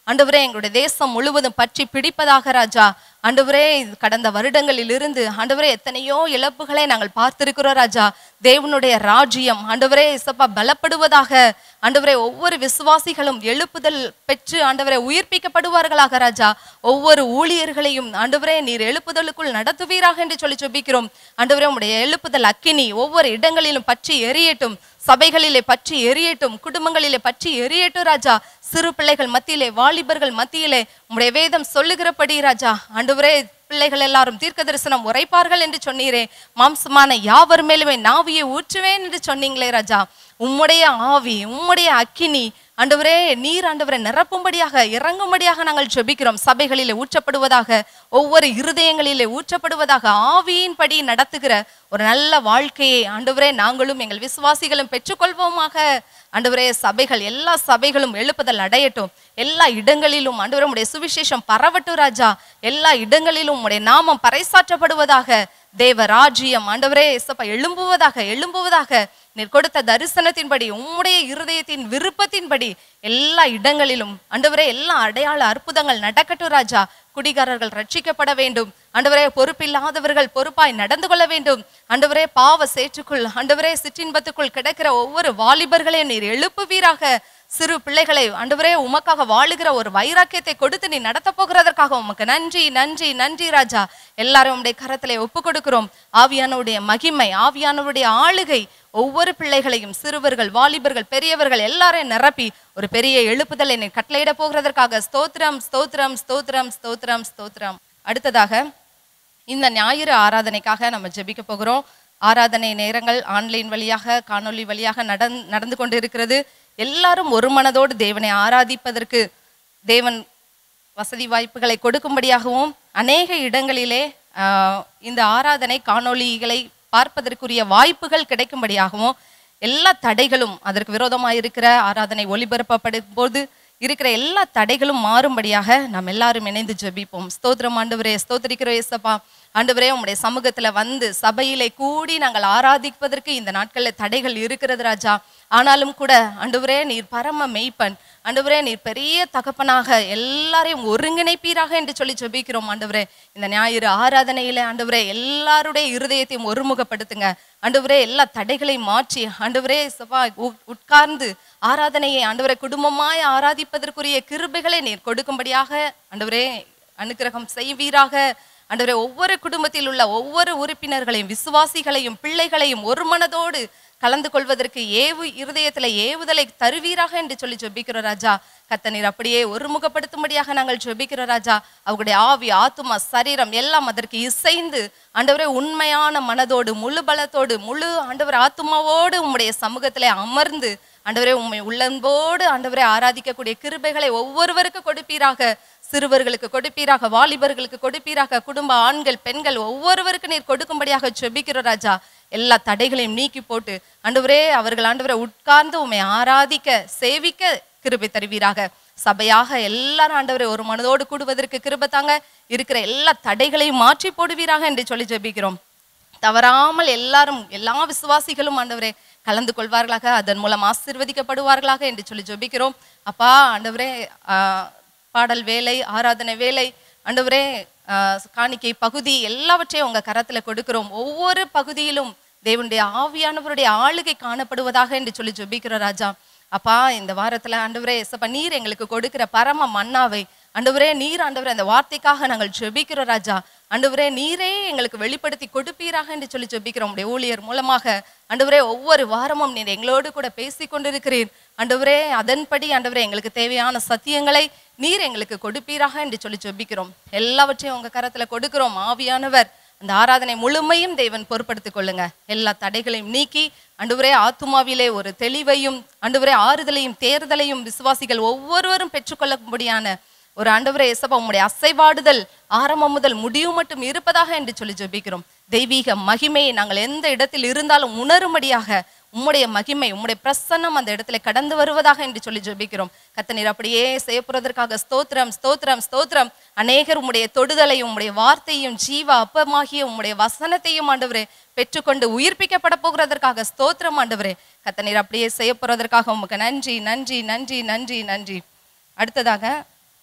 Speaker 3: ஆண்டவரே எங்களுடைய தேசம் முழுவதும் பற்றி பிடிப்பதாக ராஜா ஆண்டவரே இது கடந்த வருடங்களில் இருந்து ஆண்டவரே எத்தனையோ இழப்புகளை நாங்கள் பார்த்திருக்கிறோம் ராஜா தேவனுடைய ராஜ்யம் ஆண்டவரே இசப்பா பலப்படுவதாக ஆண்டவரே ஒவ்வொரு விசுவாசிகளும் எழுப்புதல் பெற்று ஆண்டவரே உயிர்ப்பிக்கப்படுவார்களாக ராஜா ஒவ்வொரு ஊழியர்களையும் ஆண்டவரே நீர் எழுப்புதலுக்குள் நடத்துவீராக என்று சொல்லி ஜெபிக்கிறோம் ஆண்டவரே உம்முடைய எழுப்புதல் அக்கினி ஒவ்வொரு இடங்களிலும் பற்றி எரியட்டும் சபைகளிலே பற்றி எரியட்டும் குடும்பங்களிலே பற்றி எரியட்டும் ராஜா சிறு பிள்ளைகள் மத்தியிலே வாலிபர்கள் மத்தியிலே உம்முடைய வேதம் சொல்லுகிறபடி ராஜா ஆண்டவரே பிள்ளைகள் எல்லாரும் தீர்க்க தரிசனம் உரைப்பார்கள் என்று சொன்னீரே மாம்சமான யாவர் மேலுமே நாவியை ஊற்றுவேன் என்று சொன்னீங்களே ராஜா உம்முடைய ஆவி உம்முடைய அக்கினி ஆண்டவரே நீர் ஆண்டவரை நிரப்பும்படியாக இறங்கும்படியாக நாங்கள் ஜெபிக்கிறோம் சபைகளிலே ஊற்றப்படுவதாக ஒவ்வொரு இருதயங்களிலே ஊற்றப்படுவதாக ஆவியின்படி நடத்துகிற ஒரு நல்ல வாழ்க்கையை ஆண்டவரே நாங்களும் எங்கள் விசுவாசிகளும் பெற்றுக்கொள்வோமாக ஆண்டவரே சபைகள் எல்லா சபைகளும் எழுப்புதல் அடையட்டும் எல்லா இடங்களிலும் ஆண்டவரே உடைய சுவிசேஷம் பரவட்டும் ராஜா எல்லா இடங்களிலும் உடைய நாமம் பறைசாற்றப்படுவதாக தேவ ராஜ்யம் ஆண்டவரே இசப்பா எழும்புவதாக எழும்புவதாக நீர் கொடுத்த தரிசனத்தின்படி உம்முடைய இருதயத்தின் விருப்பத்தின்படி எல்லா இடங்களிலும் ஆண்டவரே எல்லா அடையாள அற்புதங்கள் நடக்கட்டும் ராஜா குடிகாரர்கள் ரட்சிக்கப்பட வேண்டும் ஆண்டவரே பொறுப்பில்லாதவர்கள் பொறுப்பாய் நடந்து கொள்ள வேண்டும் ஆண்டவரே பாவ சேற்றுக்குள் ஆண்டவரே சிற்றின்பத்துக்குள் கிடக்கிற ஒவ்வொரு வாலிபர்களையும் நீர் எழுப்புவீராக சிறு பிள்ளைகளை ஆண்டவரே உமக்காக வாழுகிற ஒரு வைராக்கியத்தை கொடுத்து நீ நடத்த போகிறதற்காக உமக்கு நன்றி நன்றி நன்றி ராஜா எல்லாரும் உடைய கரத்திலே ஒப்பு கொடுக்கிறோம் ஆவியானவருடைய மகிமை ஆவியானவருடைய ஆளுகை ஒவ்வொரு பிள்ளைகளையும் சிறுவர்கள் வாலிபர்கள் பெரியவர்கள் எல்லாரையும் நிரப்பி ஒரு பெரிய எழுப்புதலை நீ கட்டளையிட போகிறதற்காக ஸ்தோத்திரம் ஸ்தோத்திரம் ஸ்தோத்திரம் ஸ்தோத்திரம் ஸ்தோத்திரம் அடுத்ததாக இந்த ஞாயிறு ஆராதனைக்காக நம்ம ஜெபிக்க போகிறோம் ஆராதனை நேரங்கள் ஆன்லைன் வழியாக காணொளி வழியாக நடந் நடந்து கொண்டு இருக்கிறது எல்லாரும் ஒரு மனதோடு தேவனை ஆராதிப்பதற்கு தேவன் வசதி வாய்ப்புகளை கொடுக்கும்படியாகவும் அநேக இடங்களிலே ஆஹ், இந்த ஆராதனை காணொளிகளை பார்ப்பதற்குரிய வாய்ப்புகள் கிடைக்கும்படியாகவும் எல்லா தடைகளும் அதற்கு விரோதமாக இருக்கிற ஆராதனை ஒளிபரப்பப்படும் போது இருக்கிற எல்லா தடைகளும் மாறும்படியாக நாம் எல்லாரும் இணைந்து ஜெபிப்போம் ஸ்தோத்திரம் ஆண்டவரே ஸ்தோத்திரிக்கிறோம் ஏசப்பா ஆண்டவரே உம்முடைய சமூகத்துல வந்து சபையிலே கூடி நாங்கள் ஆராதிப்பதற்கு இந்த நாட்களில் தடைகள் இருக்கிறது ராஜா ஆனாலும் கூட ஆண்டவரே நீர் பரம மெய்ப்பன் ஆண்டவரே நீர் பெரிய தகப்பனாக எல்லாரையும் ஒருங்கிணைப்பீராக என்று சொல்லி ஜெபிக்கிறோம் ஆண்டவரே இந்த ஞாயிறு ஆராதனையில ஆண்டவரே எல்லாருடைய இருதயத்தையும் ஒருமுகப்படுத்துங்க ஆண்டவரே எல்லா தடைகளையும் மாற்றி ஆண்டவரே சபா உ- உட்கார்ந்து ஆராதனையை ஆண்டவரே குடும்பமாய் ஆராதிப்பதற்குரிய கிருபைகளை நீர் கொடுக்கும்படியாக ஆண்டவரே அனுக்கிரகம் செய்வீராக ஆண்டவரே ஒவ்வொரு குடும்பத்தில் உள்ள ஒவ்வொரு உறுப்பினர்களையும் விசுவாசிகளையும் பிள்ளைகளையும் ஒரு மனதோடு கலந்து கொள்வதற்கு ஏவு இருதயத்துல ஏவுதலை தருவீராக என்று சொல்லி ஜெபிக்கிறோம் ராஜா கத்த நீர் அப்படியே ஒருமுகப்படுத்தும்படியாக நாங்கள் ஜெபிக்கிறோம் ராஜா அவருடைய ஆவி ஆத்துமா சரீரம் எல்லாம் அதற்கு இசைந்து ஆண்டவரே உண்மையான மனதோடு முழு பலத்தோடு முழு ஆண்டவர் ஆத்துமாவோடு உம்முடைய சமூகத்திலே அமர்ந்து ஆண்டவரே உண்மை உள்ளன்போடு ஆண்டவரே ஆராதிக்கக்கூடிய கிருபைகளை ஒவ்வொருவருக்கு கொடுப்பீராக சிறுவர்களுக்கு கொடுப்பீராக வாலிபர்களுக்கு கொடுப்பீராக குடும்ப ஆண்கள் பெண்கள் ஒவ்வொருவருக்கு நீர் கொடுக்கும்படியாக ஜெபிக்கிறோம் ராஜா எல்லா தடைகளையும் நீக்கி போட்டு ஆண்டவரே அவர்கள் ஆண்டவரை உட்கார்ந்து உண்மை ஆராதிக்க சேவிக்க கிருபை தருவீராக சபையாக எல்லாரும் ஆண்டவரை ஒரு மனதோடு கூடுவதற்கு கிருபை தாங்க இருக்கிற எல்லா தடைகளையும் மாற்றி போடுவீராக என்று சொல்லி ஜெபிக்கிறோம் தவறாமல் எல்லாரும் எல்லா விசுவாசிகளும் ஆண்டவரே கலந்து கொள்வார்களாக அதன் மூலம் ஆசீர்வதிக்கப்படுவார்களாக என்று சொல்லி ஜெபிக்கிறோம் அப்பா ஆண்டவரே ஆஹ், பாடல் வேலை ஆராதனை வேலை ஆண்டவரே ஆஹ், காணிக்கை பகுதி எல்லாவற்றையும் உங்க கரத்துல கொடுக்கிறோம் ஒவ்வொரு பகுதியிலும் தேவனுடைய ஆவியானவருடைய ஆளுகை காணப்படுவதாக என்று சொல்லி ஜெபிக்கிறோம் ராஜா அப்பா இந்த வாரத்துல ஆண்டவரே எசப்பா நீர் எங்களுக்கு கொடுக்கிற பரம மன்னாவை ஆண்டவரே நீர் ஆண்டவரே அந்த வார்த்தைக்காக நாங்கள் ஜெபிக்கிறோம் ராஜா ஆண்டவரே நீரே எங்களுக்கு வெளிப்படுத்தி கொடுப்பீராக என்று சொல்லி ஜெபிக்கிறோம் உடைய ஊழியர் மூலமாக ஆண்டவரே ஒவ்வொரு வாரமும் நீர் எங்களோடு கூட பேசி கொண்டிருக்கிறீர் ஆண்டவரே அதன்படி ஆண்டவரே எங்களுக்கு தேவையான சத்தியங்களை நீர் எங்களுக்கு கொடுப்பீராக என்று சொல்லி ஜெபிக்கிறோம் எல்லாவற்றையும் உங்க கரத்துல கொடுக்கிறோம் ஆவியானவர் அந்த ஆராதனை முழுமையும் தேவன் பொறுப்படுத்திக் கொள்ளுங்க எல்லா தடைகளையும் நீக்கி அண்டுவரே ஆத்துமாவிலே ஒரு தெளிவையும் அண்டுவரே ஆறுதலையும் தேர்தலையும் விசுவாசிகள் ஒவ்வொருவரும் பெற்றுக்கொள்ளும்படியான ஒரு ஆண்டவரே இயேசப்பா உம்முடைய அசைவாடுதல் ஆரம்பம் முதல் முடிவு மட்டும் இருப்பதாக என்று சொல்லி ஜெபிக்கிறோம் தெய்வீக மகிமையை நாங்கள் எந்த இடத்தில் இருந்தாலும் உணரும்படியாக உம்முடைய மகிமை உம்முடைய பிரசன்னம் அந்த இடத்துல கடந்து வருவதாக என்று சொல்லி ஜெபிக்கிறோம் கத்தனீர் அப்படியே செய்யப்படுவதற்காக ஸ்தோத்திரம் ஸ்தோத்திரம் ஸ்தோத்திரம் அநேகர் உம்முடைய தொடுதலையும் உம்முடைய வார்த்தையும் ஜீவ அப்பமாகிய உம்முடைய வசனத்தையும் ஆண்டவரே பெற்றுக்கொண்டு உயிர்ப்பிக்கப்பட போகிறதற்காக ஸ்தோத்திரம் ஆண்டவரே கத்தனீர் அப்படியே செய்யப்படுவதற்காக உமக்கு நன்றி நன்றி நன்றி நன்றி நன்றி அடுத்ததாக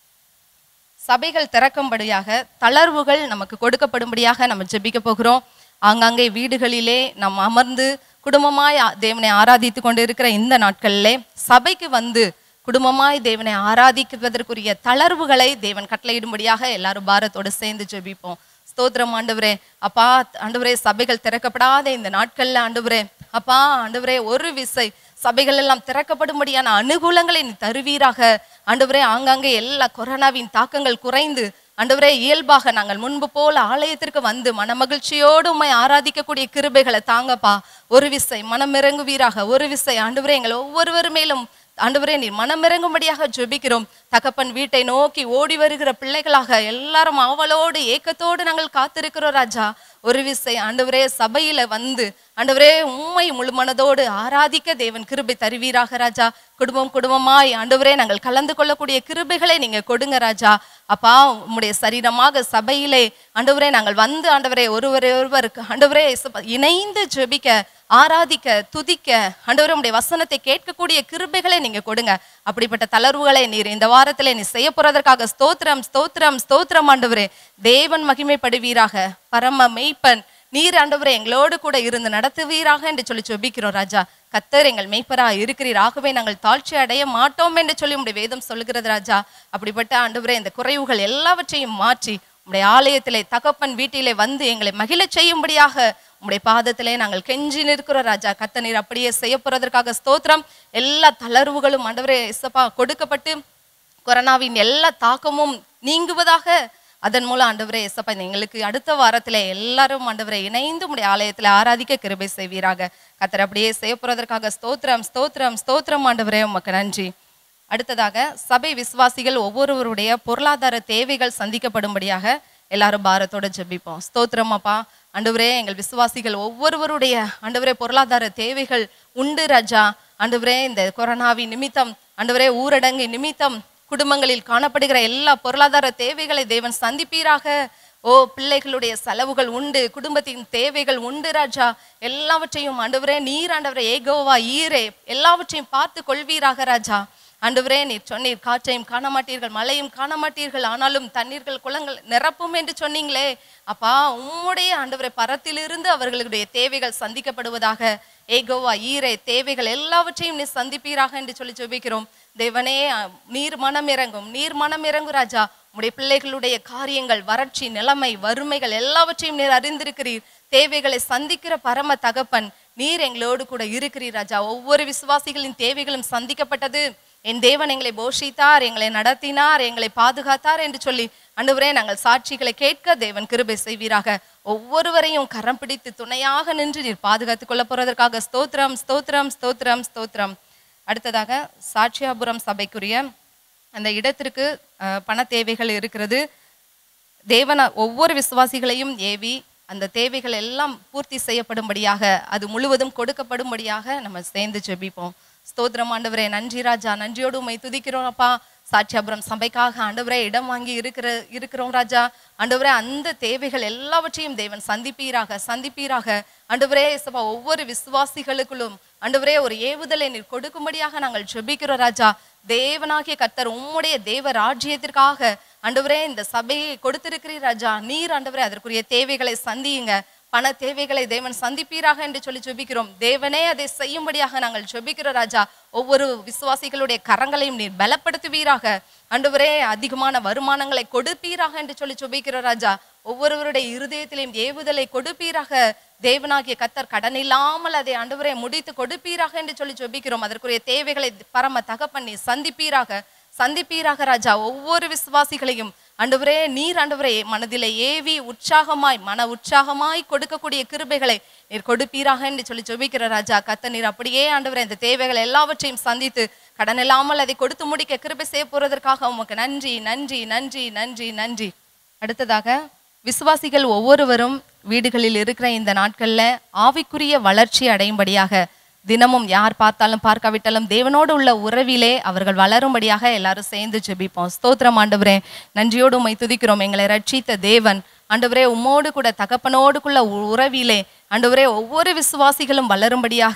Speaker 3: சபைகள் திறக்கும்படியாக தளர்வுகள் நமக்கு கொடுக்கப்படும்படியாக நம்ம ஜெபிக்க போகிறோம் ஆங்காங்கே வீடுகளிலே நாம் அமர்ந்து குடும்பமாய் ஆ- தேவனை ஆராதித்து கொண்டு இருக்கிற இந்த நாட்களிலே சபைக்கு வந்து குடும்பமாய் தேவனை ஆராதிக்குவதற்குரிய தளர்வுகளை தேவன் கட்டளையிடும்படியாக எல்லாரும் பாரத்தோடு சேர்ந்து ஜெபிப்போம் ஸ்தோத்திரம் ஆண்டவரே அப்பா ஆண்டவரே சபைகள் திறக்கப்படாத இந்த நாட்கள்ல ஆண்டவரே அப்பா ஆண்டவரே ஒரு விசை சபைகள் எல்லாம் திறக்கப்படும்படியான அனுகூலங்களை நீ தருவீராக ஆண்டவரே ஆங்காங்கே எல்லா கொரோனாவின் தாக்கங்கள் குறைந்து ஆண்டவரே இயல்பாக நாங்கள் முன்பு போல ஆலயத்திற்கு வந்து மனமகிழ்ச்சியோடு உம்மை ஆராதிக்கக்கூடிய கிருபைகளை தாங்கப்பா ஒரு விசை மனமிறங்குவீராக ஒரு விசை ஆண்டவரே எங்கள் ஒவ்வொருவர் மேலும் ஆண்டவரே நீர் மனமிறங்கும்படியாக ஜெபிக்கிறோம் தகப்பன் வீட்டை நோக்கி ஓடி வருகிற பிள்ளைகளாக எல்லாரும் அவளோடு ஏக்கத்தோடு நாங்கள் காத்திருக்கிறோம் ராஜா ஒரு விசை ஆண்டவரே சபையில வந்து ஆண்டவரே உண்மை முழு மனதோடு ஆராதிக்க தேவன் கிருபை தருவீராக ராஜா குடும்பம் குடும்பமாய் ஆண்டவரே நாங்கள் கலந்து கொள்ளக்கூடிய கிருபைகளை நீங்க கொடுங்க ராஜா அப்பா உம்முடைய சரீரமாக சபையிலே ஆண்டவரே நாங்கள் வந்து ஆண்டவரே ஒருவரை ஒருவர் ஆண்டவரே இயேசுப்பா, இணைந்து ஜெபிக்க ஆராதிக்க துதிக்க ஆண்டவரே உம்முடைய வசனத்தை கேட்கக்கூடிய கிருபைகளை நீங்க கொடுங்க அப்படிப்பட்ட தளர்வுகளை நீர் இந்த வாரத்திலே நீ செய்ய போறதற்காக ஸ்தோத்திரம் ஸ்தோத்திரம் ஸ்தோத்திரம் ஆண்டவரே தேவன் மகிமைப்படுவீராக பரம மெய்ப்பன் நீர் ஆண்டவரே எங்களோடு கூட இருந்து நடத்துவீராக என்று சொல்லி ஜெபிக்கிறோம் ராஜா கத்தர் எங்கள் மெய்ப்பரா இருக்கிறீர் ஆகவே நாங்கள் தாழ்ச்சி அடைய மாட்டோம் என்று சொல்லி உம்முடைய வேதம் சொல்லுகிறது ராஜா அப்படிப்பட்ட ஆண்டவரே இந்த குறைவுகள் எல்லாவற்றையும் மாற்றி உம்முடைய ஆலயத்திலே தகப்பன் வீட்டிலே வந்து எங்களை மகிழச் செய்யும்படியாக உம்முடைய பாதத்திலே நாங்கள் கெஞ்சி நிற்கிறோம் ராஜா கத்த நீர் அப்படியே செய்ய போறதற்காக ஸ்தோத்திரம் எல்லா தளர்வுகளும் ஆண்டவரே இசப்பா கொடுக்கப்பட்டு கொரோனாவின் எல்லா தாக்கமும் நீங்குவதாக அதன் மூலம் ஆண்டவரே இசப்பா எங்களுக்கு அடுத்த வாரத்திலே எல்லாரும் ஆண்டவரை இணைந்து உம்முடைய ஆலயத்தில் ஆராதிக்க கிருபை செய்வீராக கத்தர் அப்படியே செய்ய போறதற்காக ஸ்தோத்திரம் ஸ்தோத்திரம் ஸ்தோத்திரம் ஆண்டவரே உமக்கு நன்றி அடுத்ததாக சபை விசுவாசிகள் ஒவ்வொருவருடைய பொருளாதார தேவைகள் சந்திக்கப்படும்படியாக எல்லாரும் பாரத்தோட ஜெபிப்போம் ஸ்தோத்திரம் அப்பா ஆண்டவரே எங்கள் விசுவாசிகள் ஒவ்வொருவருடைய ஆண்டவரே பொருளாதார தேவைகள் உண்டு ராஜா ஆண்டவரே இந்த கொரோனாவின் நிமித்தம் ஆண்டவரே ஊரடங்கு நிமித்தம் குடும்பங்களில் காணப்படுகிற எல்லா பொருளாதார தேவைகளை தேவன் சந்திப்பீராக ஓ பிள்ளைகளுடைய செலவுகள் உண்டு குடும்பத்தின் தேவைகள் உண்டு ராஜா எல்லாவற்றையும் ஆண்டவரே நீர் ஆண்டவரே ஏகோவா ஈரே எல்லாவற்றையும் பார்த்து கொள்வீராக ராஜா ஆண்டவரே நீர் சொன்னீர் காற்றையும் காண மாட்டீர்கள் மழையும் காண மாட்டீர்கள் ஆனாலும் தண்ணீர்கள் குளங்கள் நிரப்பும் என்று சொன்னீங்களே அப்பா உம்முடைய ஆண்டவரை பரத்திலிருந்து அவர்களுடைய தேவைகள் சந்திக்கப்படுவதாக ஏகோவா ஈரே தேவைகள் எல்லாவற்றையும் நீ சந்திப்பீராக என்று சொல்லி ஜெபிக்கிறோம் தேவனே அஹ், நீர் மனம் இறங்கும் நீர் மனம் இறங்கும் ராஜா உம்முடைய பிள்ளைகளுடைய காரியங்கள் வறட்சி நிலைமை வறுமைகள் எல்லாவற்றையும் நீர் அறிந்திருக்கிறீர் தேவைகளை சந்திக்கிற பரம தகப்பன் நீர் எங்களோடு கூட இருக்கிறீர் ராஜா ஒவ்வொரு விசுவாசிகளின் தேவைகளும் சந்திக்கப்பட்டது என் தேவன் எங்களை போஷித்தார் எங்களை நடத்தினார் எங்களை பாதுகாத்தார் என்று சொல்லி அன்றுவரே நாங்கள் சாட்சிகளை கேட்க தேவன் கிருபை செய்வீராக ஒவ்வொருவரையும் கரம் பிடித்து துணையாக நின்று நீர் பாதுகாத்துக் கொள்ள போறதற்காக ஸ்தோத்திரம் ஸ்தோத்திரம் ஸ்தோத்திரம் ஸ்தோத்திரம் அடுத்ததாக சாட்சியாபுரம் சபைக்குரிய அந்த இடத்திற்கு அஹ், பண தேவைகள் இருக்கிறது தேவன் ஒவ்வொரு விசுவாசிகளையும் ஏவி அந்த தேவைகள் எல்லாம் பூர்த்தி செய்யப்படும்படியாக அது முழுவதும் கொடுக்கப்படும்படியாக நம்ம சேர்ந்து ஜெபிப்போம் ஸ்தோத்திரம் ஆண்டவரே நன்றி ராஜா நன்றியோடு உம்மை துதிக்கிறோம் அப்பா சாட்சியாபுரம் சபைக்காக ஆண்டவரே இடம் வாங்கி இருக்கிற இருக்கிறோம் ராஜா ஆண்டவரே அந்த தேவைகள் எல்லாவற்றையும் தேவன் சந்திப்பீராக சந்திப்பீராக ஆண்டவரே இயேசுவா ஒவ்வொரு விசுவாசிகளுக்குள்ளும் ஆண்டவரே ஒரு ஏவுதலை நீர் கொடுக்கும்படியாக நாங்கள் ஜெபிக்கிறோம் ராஜா தேவனாகிய கர்த்தர் உம்முடைய தேவ ராஜ்யத்திற்காக ஆண்டவரே இந்த சபையை கொடுத்திருக்கிறீர் ராஜா நீர் ஆண்டவரே அதற்குரிய தேவைகளை சந்தியுங்க பண தேவைகளை தேவன் சந்திப்பீராக என்று சொல்லி ஜெபிக்கிறோம் தேவனே அதை செய்யும்படியாக நாங்கள் ஜெபிக்கிறோம் ராஜா ஒவ்வொரு விசுவாசிகளுடைய கரங்களையும் நீர் பலப்படுத்துவீராக ஆண்டவரே அதிகமான வருமானங்களை கொடுப்பீராக என்று சொல்லி ஜெபிக்கிறோம் ராஜா ஒவ்வொருவருடைய இருதயத்திலையும் ஏவுதலை கொடுப்பீராக தேவனாகிய கத்தர் கடன் இல்லாமல் அதை ஆண்டவரே முடித்து கொடுப்பீராக என்று சொல்லி ஜெபிக்கிறோம் அதற்குரிய தேவைகளை பரம தகப்பண்ணி சந்திப்பீராக சந்திப்பீராக ராஜா ஒவ்வொரு விசுவாசிகளையும் ஆண்டவரே நீர் ஆண்டவரே மனதிலே ஏவி உற்சாகமாய் மன உற்சாகமாய் கொடுக்கக்கூடிய கிருபைகளை நீர் கொடுப்பீராக என்று சொல்லி ஜெபிக்கிற ராஜா கத்த நீர் அப்படியே ஆண்டவரே இந்த தேவைகள் எல்லாவற்றையும் சந்தித்து கடன் இல்லாமல் அதை கொடுத்து முடிக்க கிருபை செய்ய போறதற்காக உமக்கு நன்றி நன்றி நன்றி நன்றி நன்றி அடுத்ததாக விசுவாசிகள் ஒவ்வொருவரும் வீடுகளில் இருக்கிற இந்த நாட்கள்ல ஆவிக்குரிய வளர்ச்சி அடையும்படியாக தினமும் யார் பார்த்தாலும் பார்க்காவிட்டாலும் தேவனோடு உள்ள உறவிலே அவர்கள் வளரும்படியாக எல்லாரும் சேர்ந்து ஜெபிப்போம் ஸ்தோத்திரம் ஆண்டவரே நன்றியோடு உம்மை துதிக்கிறோம் எங்களை ரட்சித்த தேவன் ஆண்டவரே உம்மோடு கூட தகப்பனோடு குள்ள உ- உறவிலே ஆண்டவரே ஒவ்வொரு விசுவாசிகளும் வளரும்படியாக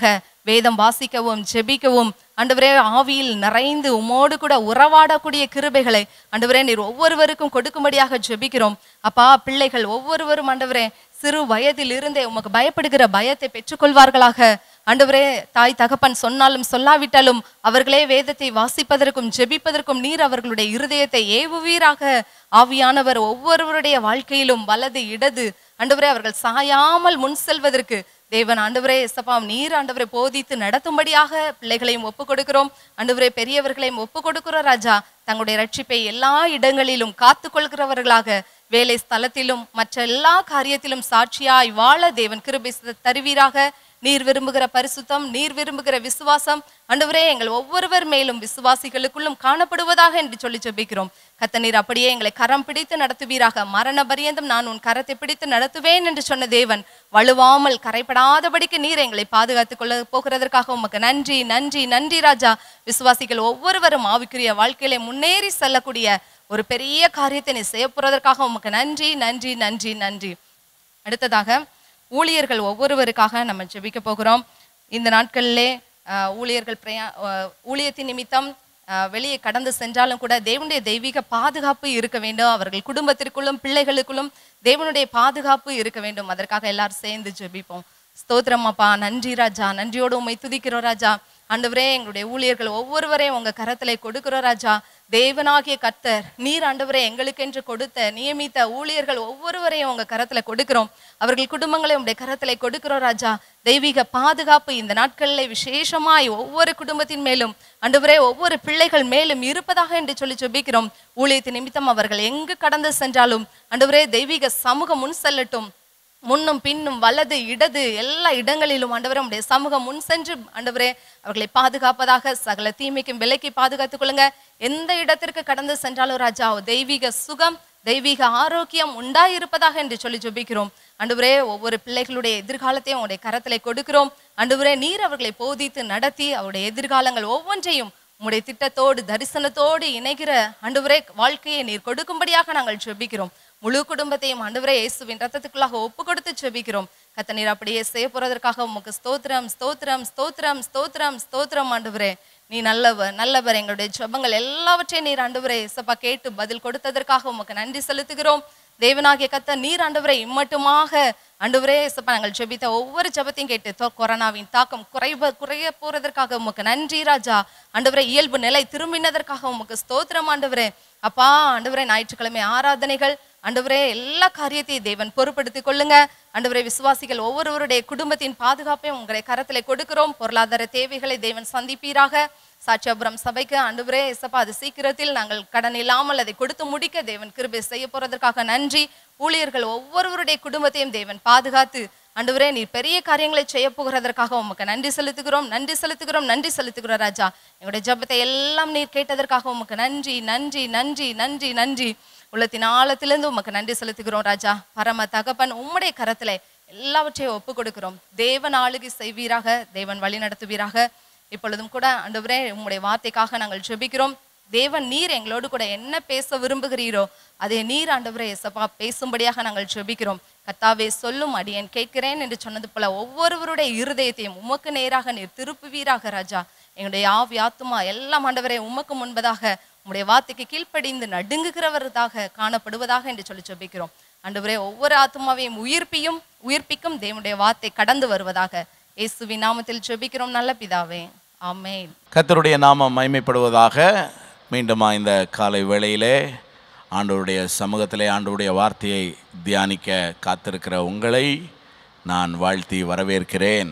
Speaker 3: வேதம் வாசிக்கவும் ஜெபிக்கவும் ஆண்டவரே ஆவியில் நிறைந்து உமோடு கூட உறவாடக்கூடிய கிருபைகளை ஆண்டவரே நீர் ஒவ்வொருவருக்கும் கொடுக்கும்படியாக ஜெபிக்கிறோம் அப்பா பிள்ளைகள் ஒவ்வொருவரும் ஆண்டவரே சிறு வயதில் இருந்தே உமக்கு பயப்படுகிற பயத்தை பெற்றுக்கொள்வார்களாக ஆண்டவரே தாய் தகப்பன் சொன்னாலும் சொல்லாவிட்டாலும் அவர்களே வேதத்தை வாசிப்பதற்கும் ஜெபிப்பதற்கும் நீர் அவர்களுடைய இருதயத்தை ஏவுவீராக ஆவியானவர் ஒவ்வொருவருடைய வாழ்க்கையிலும் வலது இடது ஆண்டவரே அவர்கள் சாயாமல் முன் செல்வதற்கு தேவன் ஆண்டவரே எசப்பா நீர் ஆண்டவரை போதித்து நடத்தும்படியாக பிள்ளைகளையும் ஒப்பு கொடுக்கிறோம் ஆண்டவரே பெரியவர்களையும் ஒப்பு கொடுக்கிறோம் ராஜா தங்களுடைய ரட்சிப்பை எல்லா இடங்களிலும் காத்து கொள்கிறவர்களாக வேலை ஸ்தலத்திலும் மற்ற எல்லா காரியத்திலும் சாட்சியாய் வாழ தேவன் கிருபை தருவீராக நீர் விரும்புகிற பரிசுத்தம் நீர் விரும்புகிற விசுவாசம் ஆண்டவரே எங்கள் ஒவ்வொருவர் மேலும் விசுவாசிகளுக்குள்ளும் காணப்படுவதாக என்று சொல்லி ஜெபிக்கிறோம் கத்த நீர் அப்படியே எங்களை கரம் பிடித்து நடத்துவீராக மரண பரியந்தம் நான் உன் கரத்தை பிடித்து நடத்துவேன் என்று சொன்ன தேவன் வலுவாமல் கரைப்படாதபடிக்கு நீர் எங்களை பாதுகாத்துக் கொள்ள போகிறதற்காக உமக்கு நன்றி நன்றி நன்றி ராஜா விசுவாசிகள் ஒவ்வொருவரும் ஆவிக்குரிய வாழ்க்கையிலே முன்னேறி செல்லக்கூடிய ஒரு பெரிய காரியத்தை நீ செய்ய போறதற்காக உமக்கு நன்றி நன்றி நன்றி நன்றி அடுத்ததாக ஊழியர்கள் ஒவ்வொருவருக்காக நம்ம ஜெபிக்க போகிறோம் இந்த நாட்களிலே ஆஹ், ஊழியர்கள் பிரயா ஆஹ், ஊழியத்தின் நிமித்தம் ஆஹ், வெளியே கடந்து சென்றாலும் கூட தேவனுடைய தெய்வீக பாதுகாப்பு இருக்க வேண்டும் அவர்கள் குடும்பத்திற்குள்ளும் பிள்ளைகளுக்குள்ளும் தேவனுடைய பாதுகாப்பு இருக்க வேண்டும் அதற்காக எல்லாரும் சேர்ந்து ஜெபிப்போம் ஸ்தோத்திரம் அப்பா நன்றி ராஜா நன்றியோடு உம்மை துதிக்கிறோம் ராஜா ஆண்டவரே எங்களுடைய ஊழியர்கள் ஒவ்வொருவரையும் உங்க கரத்திலே கொடுக்கிறோம் ராஜா தேவனாகிய கர்த்தர் நீர் ஆண்டவரே எங்களுக்கென்று கொடுத்த நியமித்த ஊழியர்கள் ஒவ்வொருவரையும் உங்க கரத்துல கொடுக்கிறோம் அவர்கள் குடும்பங்களை உங்களுடைய கரத்திலே கொடுக்கிறோம் ராஜா தெய்வீக பாதுகாப்பு இந்த நாட்களிலே விசேஷமாய் ஒவ்வொரு குடும்பத்தின் மேலும் ஆண்டவரே ஒவ்வொரு பிள்ளைகள் மேலும் இருப்பதாக என்று சொல்லி ஜெபிக்கிறோம் ஊழியத்தின் நிமித்தம் அவர்கள் எங்கு கடந்து சென்றாலும் ஆண்டவரே தெய்வீக சமூகம் முன் செல்லட்டும் முன்னும் பின்னும் வலது இடது எல்லா இடங்களிலும் ஆண்டவரே உடைய சமூகம் முன் சென்று ஆண்டவரே அவர்களை பாதுகாப்பதாக சகல தீமைக்கும் விலைக்கு பாதுகாத்துக் கொள்ளுங்க எந்த இடத்திற்கு கடந்து சென்றாலும் ராஜா தெய்வீக சுகம் தெய்வீக ஆரோக்கியம் உண்டாயிருப்பதாக என்று சொல்லி ஜெபிக்கிறோம் ஆண்டவரே ஒவ்வொரு பிள்ளைகளுடைய எதிர்காலத்தையும் உடைய கரத்திலே கொடுக்கிறோம் ஆண்டவரே நீர் அவர்களை போதித்து நடத்தி அவருடைய எதிர்காலங்கள் ஒவ்வொன்றையும் உம்முடைய திட்டத்தோடு தரிசனத்தோடு இணைகிற ஆண்டவரே வாழ்க்கையை நீர் கொடுக்கும்படியாக நாங்கள் ஜெபிக்கிறோம் முழு குடும்பத்தையும் ஆண்டவரே இயேசுவின் ரத்தத்துக்குள்ளாக ஒப்பு கொடுத்து ஜெபிக்கிறோம் கத்த நீர் அப்படியே செய்ய போறதற்காக உமக்கு ஸ்தோத்திரம் ஸ்தோத்திரம் ஸ்தோத்திரம் ஸ்தோத்திரம் ஸ்தோத்திரம் ஆண்டவரே நீ நல்லவர் நல்லவர் எங்களுடைய ஜெபங்கள் எல்லாவற்றையும் நீர் ஆண்டவரே இசப்பா கேட்டு பதில் கொடுத்ததற்காக உமக்கு நன்றி செலுத்துகிறோம் தேவனாகிய கத்த நீர் ஆண்டவரை இம்மட்டுமாக ஆண்டவரே இசப்பா நாங்கள் ஜெபித்த ஒவ்வொரு ஜெபத்தையும் கேட்டு தோ- கொரோனாவின் தாக்கம் குறைவ குறைய போறதற்காக உமக்கு நன்றி ராஜா ஆண்டவரே இயல்பு நிலை திரும்பினதற்காக உமக்கு ஸ்தோத்திரம் ஆண்டவரே அப்பா ஆண்டவரே ஞாயிற்றுக்கிழமை ஆராதனைகள் ஆண்டவரே எல்லா காரியத்தையும் தேவன் பொறுப்படுத்திக் கொள்ளுங்க ஆண்டவரே விசுவாசிகள் ஒவ்வொருவருடைய குடும்பத்தின் பாதுகாப்பையும் உங்களை கரத்திலே கொடுக்கிறோம் பொருளாதார தேவைகளை தேவன் சந்திப்பீராக சாட்சியாபுரம் சபைக்கு ஆண்டவரே இசப்பா அது சீக்கிரத்தில் நாங்கள் கடன் இல்லாமல் அதை கொடுத்து முடிக்க தேவன் கிருபை செய்ய போறதற்காக நன்றி ஊழியர்கள் ஒவ்வொருவருடைய குடும்பத்தையும் தேவன் பாதுகாத்து ஆண்டவரே நீர் பெரிய காரியங்களை செய்ய போகிறதற்காக உமக்கு நன்றி செலுத்துகிறோம் நன்றி செலுத்துகிறோம் நன்றி செலுத்துகிறோம் ராஜா எங்களுடைய ஜெபத்தை எல்லாம் நீர் கேட்டதற்காக உமக்கு நன்றி நன்றி நன்றி நன்றி நன்றி உள்ளத்தின் ஆழத்திலிருந்து உமக்கு நன்றி செலுத்துகிறோம் ராஜா பரம தகப்பன் உம்முடைய கரத்திலே எல்லாவற்றையும் ஒப்பு கொடுக்கிறோம் தேவன் ஆளுகை செய்வீராக தேவன் வழி நடத்துவீராக இப்பொழுதும் கூட ஆண்டவரே உம்முடைய வார்த்தைக்காக நாங்கள் ஜெபிக்கிறோம் தேவன் நீர் எங்களோடு கூட என்ன பேச விரும்புகிறீரோ அதை நீர் ஆண்டவரே எசப்பா பேசும்படியாக நாங்கள் ஜெபிக்கிறோம் கத்தாவே சொல்லும் அடியேன் கேட்கிறேன் என்று சொன்னது போல ஒவ்வொருவருடைய இருதயத்தையும் உமக்கு நேராக நீர் திருப்புவீராக ராஜா எங்களுடைய ஆவி ஆத்துமா எல்லாம் ஆண்டவரே உமக்கு முன்பதாக உம்முடைய வார்த்தைக்கு கீழ்ப்படிந்து நடுங்குகிறவர்களாக காணப்படுவதாக என்று சொல்லி ஜெபிக்கிறோம் ஆண்டவரே ஒவ்வொரு ஆத்துமாவையும் உயிர்ப்பியும் உயிர்ப்பிக்கும் தேவனுடைய வார்த்தை கடந்து வருவதாக இயேசுவின் நாமத்தில் ஜெபிக்கிறோம் நல்ல பிதாவே ஆமென்
Speaker 4: கர்த்தருடைய நாமம் மைமைப்படுவதாக மீண்டுமா இந்த காலை வேளையிலே ஆண்டவருடைய சமூகத்திலே ஆண்டவருடைய வார்த்தையை தியானிக்க காத்திருக்கிற உங்களை நான் வாழ்த்தி வரவேற்கிறேன்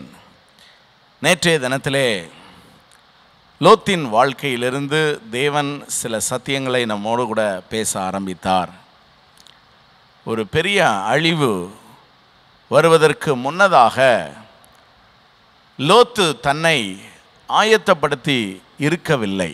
Speaker 4: நேற்றைய தினத்திலே லோத்தின் வாழ்க்கையிலிருந்து தேவன் சில சத்தியங்களை நம்மோடு கூட பேச ஆரம்பித்தார் ஒரு பெரிய அழிவு வருவதற்கு முன்னதாக லோத்து தன்னை ஆயத்தப்படுத்தி இருக்கவில்லை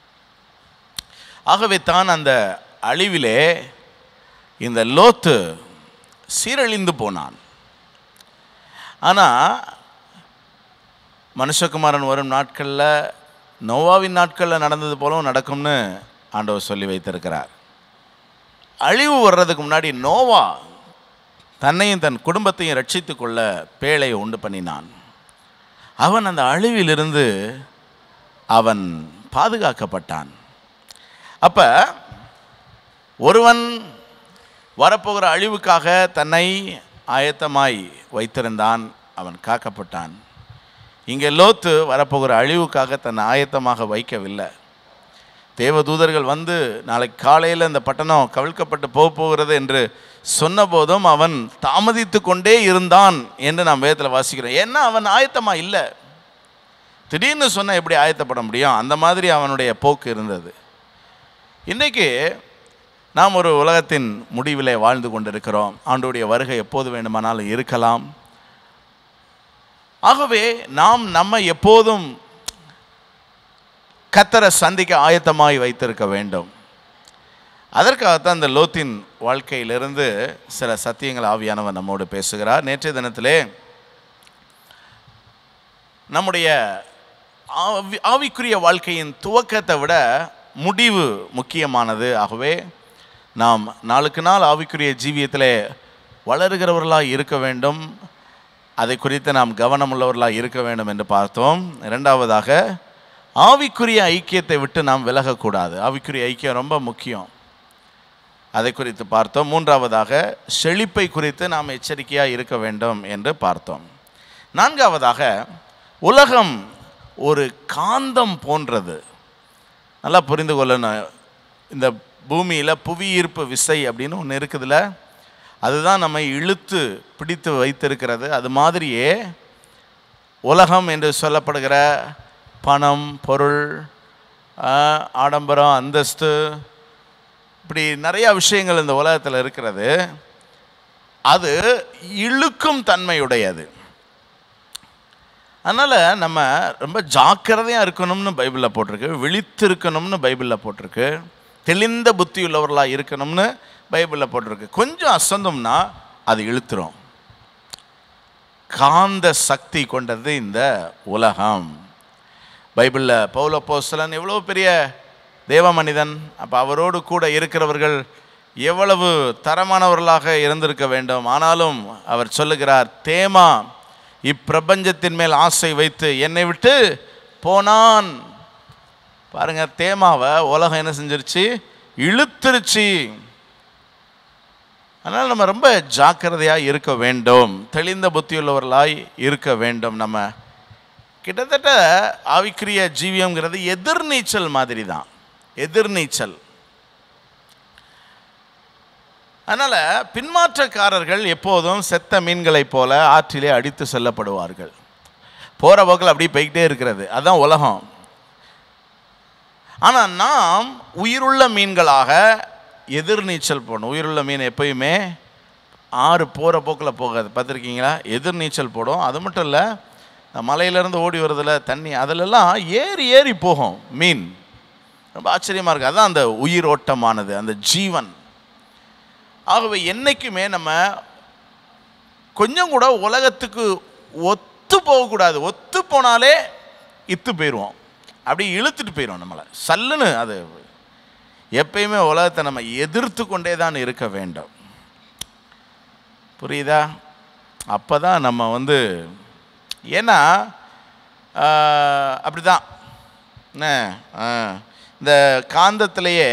Speaker 4: ஆகவே தான் அந்த அழிவிலே இந்த லோத்து சீரழிந்து போனான் ஆனால் மனுஷகுமாரன் வரும் நாட்களில் நோவாவின் நாட்களில் நடந்தது போலவும் நடக்கும்னு ஆண்டவர் சொல்லி வைத்திருக்கிறார் அழிவு வர்றதுக்கு முன்னாடி நோவா தன்னையும் தன் குடும்பத்தையும் ரட்சித்துக் கொள்ள பேழையை உண்டு பண்ணினான் அவன் அந்த அழிவிலிருந்து அவன் பாதுகாக்கப்பட்டான் அப்ப ஒருவன் வரப்போகிற அழிவுக்காக தன்னை ஆயத்தமாய் வைத்திருந்தான் அவன் காக்கப்பட்டான் இங்கே லோத்து வரப்போகிற அழிவுக்காக தன்னை ஆயத்தமாக வைக்கவில்லை தேவதூதர்கள் வந்து நாளைக்கு காலையில் இந்த பட்டணம் கவிழ்க்கப்பட்டு போக போகிறது என்று சொன்னபோதும் அவன் தாமதித்து கொண்டே இருந்தான் என்று நாம் வேதத்தில் வாசிக்கிறோம் ஏன்னா அவன் ஆயத்தமா இல்லை திடீர்னு சொன்ன எப்படி ஆயத்தப்பட முடியும் அந்த மாதிரி அவனுடைய போக்கு இருந்தது இன்றைக்கு நாம் ஒரு உலகத்தின் முடிவிலே வாழ்ந்து கொண்டிருக்கிறோம் ஆண்டுடைய வருகை எப்போது வேண்டுமானாலும் இருக்கலாம் ஆகவே நாம் நம்ம எப்போதும் கத்தரை சந்திக்க ஆயத்தமாய் வைத்திருக்க வேண்டும் அதற்காகத்தான் இந்த லோத்தின் வாழ்க்கையிலிருந்து சில சத்தியங்கள் ஆவியானவர் நம்மோடு பேசுகிறார் நேற்றைய தினத்திலே நம்முடைய ஆவி ஆவிக்குரிய வாழ்க்கையின் துவக்கத்தை விட முடிவு முக்கியமானது ஆகவே நாம் நாளுக்கு நாள் ஆவிக்குரிய ஜீவியத்திலே வளருகிறவர்களாக இருக்க வேண்டும் அதை குறித்து நாம் கவனமுள்ளவர்களாக இருக்க வேண்டும் என்று பார்த்தோம் இரண்டாவதாக ஆவிக்குரிய ஐக்கியத்தை விட்டு நாம் விலகக்கூடாது ஆவிக்குரிய ஐக்கியம் ரொம்ப முக்கியம் அதை குறித்து பார்த்தோம் மூன்றாவதாக செழிப்பை குறித்து நாம் எச்சரிக்கையாக இருக்க வேண்டும் என்று பார்த்தோம் நான்காவதாக உலகம் ஒரு காந்தம் போன்றது நல்லா புரிந்து கொள்ளணும் இந்த பூமியில் புவியீர்ப்பு விசை அப்படின்னு ஒன்று இருக்குதுல்ல அதுதான் நம்மை இழுத்து பிடித்து வைத்திருக்கிறது அது மாதிரியே உலகம் என்று சொல்லப்படுகிற பணம் பொருள் ஆ, ஆடம்பரம் அந்தஸ்து இப்படி நிறைய விஷயங்கள் இந்த உலகத்தில் இருக்கிறது அது இழுக்கும் தன்மையுடையது அதனால் நம்ம ரொம்ப ஜாக்கிரதையாக இருக்கணும்னு பைபிளில் போட்டிருக்கு விழித்திருக்கணும்னு பைபிளில் போட்டிருக்கு தெளிந்த புத்தி உள்ளவர்களாக இருக்கணும்னு பைபிளில் போட்டிருக்கு கொஞ்சம் அசந்தோம்னா அது இழுத்துரும் காந்த சக்தி கொண்டது இந்த உலகம் பைபிளில் பவுல போஸ்தலன் எவ்வளோ பெரிய தேவ மனிதன் அப்போ அவரோடு கூட இருக்கிறவர்கள் எவ்வளவு தரமானவர்களாக இருந்திருக்க வேண்டும் ஆனாலும் அவர் சொல்லுகிறார் தேமா இப்பிரபஞ்சத்தின் மேல் ஆசை வைத்து என்னை விட்டு போனான் பாருங்க தேமாவை உலகம் என்ன செஞ்சிருச்சு இழுத்துருச்சு அதனால் நம்ம ரொம்ப ஜாக்கிரதையாக இருக்க வேண்டும் தெளிந்த புத்தியுள்ளவர்களாய் இருக்க வேண்டும் நம்ம கிட்டத்தட்ட ஆவிக்குரிய ஜீவியம்ங்கிறது எதிர்நீச்சல் மாதிரி தான் எதிர்நீச்சல் அதனால் பின்மாற்றக்காரர்கள் எப்போதும் செத்த மீன்களைப் போல ஆற்றிலே அடித்து செல்லப்படுவார்கள் போகிற போக்கில் அப்படியே போய்கிட்டே இருக்கிறது அதுதான் உலகம் ஆனால் நாம் உயிருள்ள மீன்களாக எதிர்நீச்சல் போடணும் உயிருள்ள மீன் எப்பயுமே ஆறு போகிற போக்கில் போகாது பார்த்துருக்கீங்களா எதிர்நீச்சல் போடும் அது மட்டும் இல்லை மலையிலேருந்து ஓடி வருதுல தண்ணி அதிலெல்லாம் ஏறி ஏறி போகும் மீன் ரொம்ப ஆச்சரியமாக இருக்குது அதான் அந்த உயிரோட்டமானது அந்த ஜீவன் ஆகவே என்றைக்குமே நம்ம கொஞ்சம் கூட உலகத்துக்கு ஒத்து போகக்கூடாது ஒத்து போனாலே இத்து போயிடுவோம் அப்படி இழுத்துட்டு போயிடும் நம்மளை சல்லுன்னு அது எப்பயுமே உலகத்தை நம்ம எதிர்த்து கொண்டே தான் இருக்க வேண்டும் புரியுதா அப்போ தான் நம்ம வந்து ஏன்னா அப்படி தான் என்ன ஆ, இந்த காந்தத்திலேயே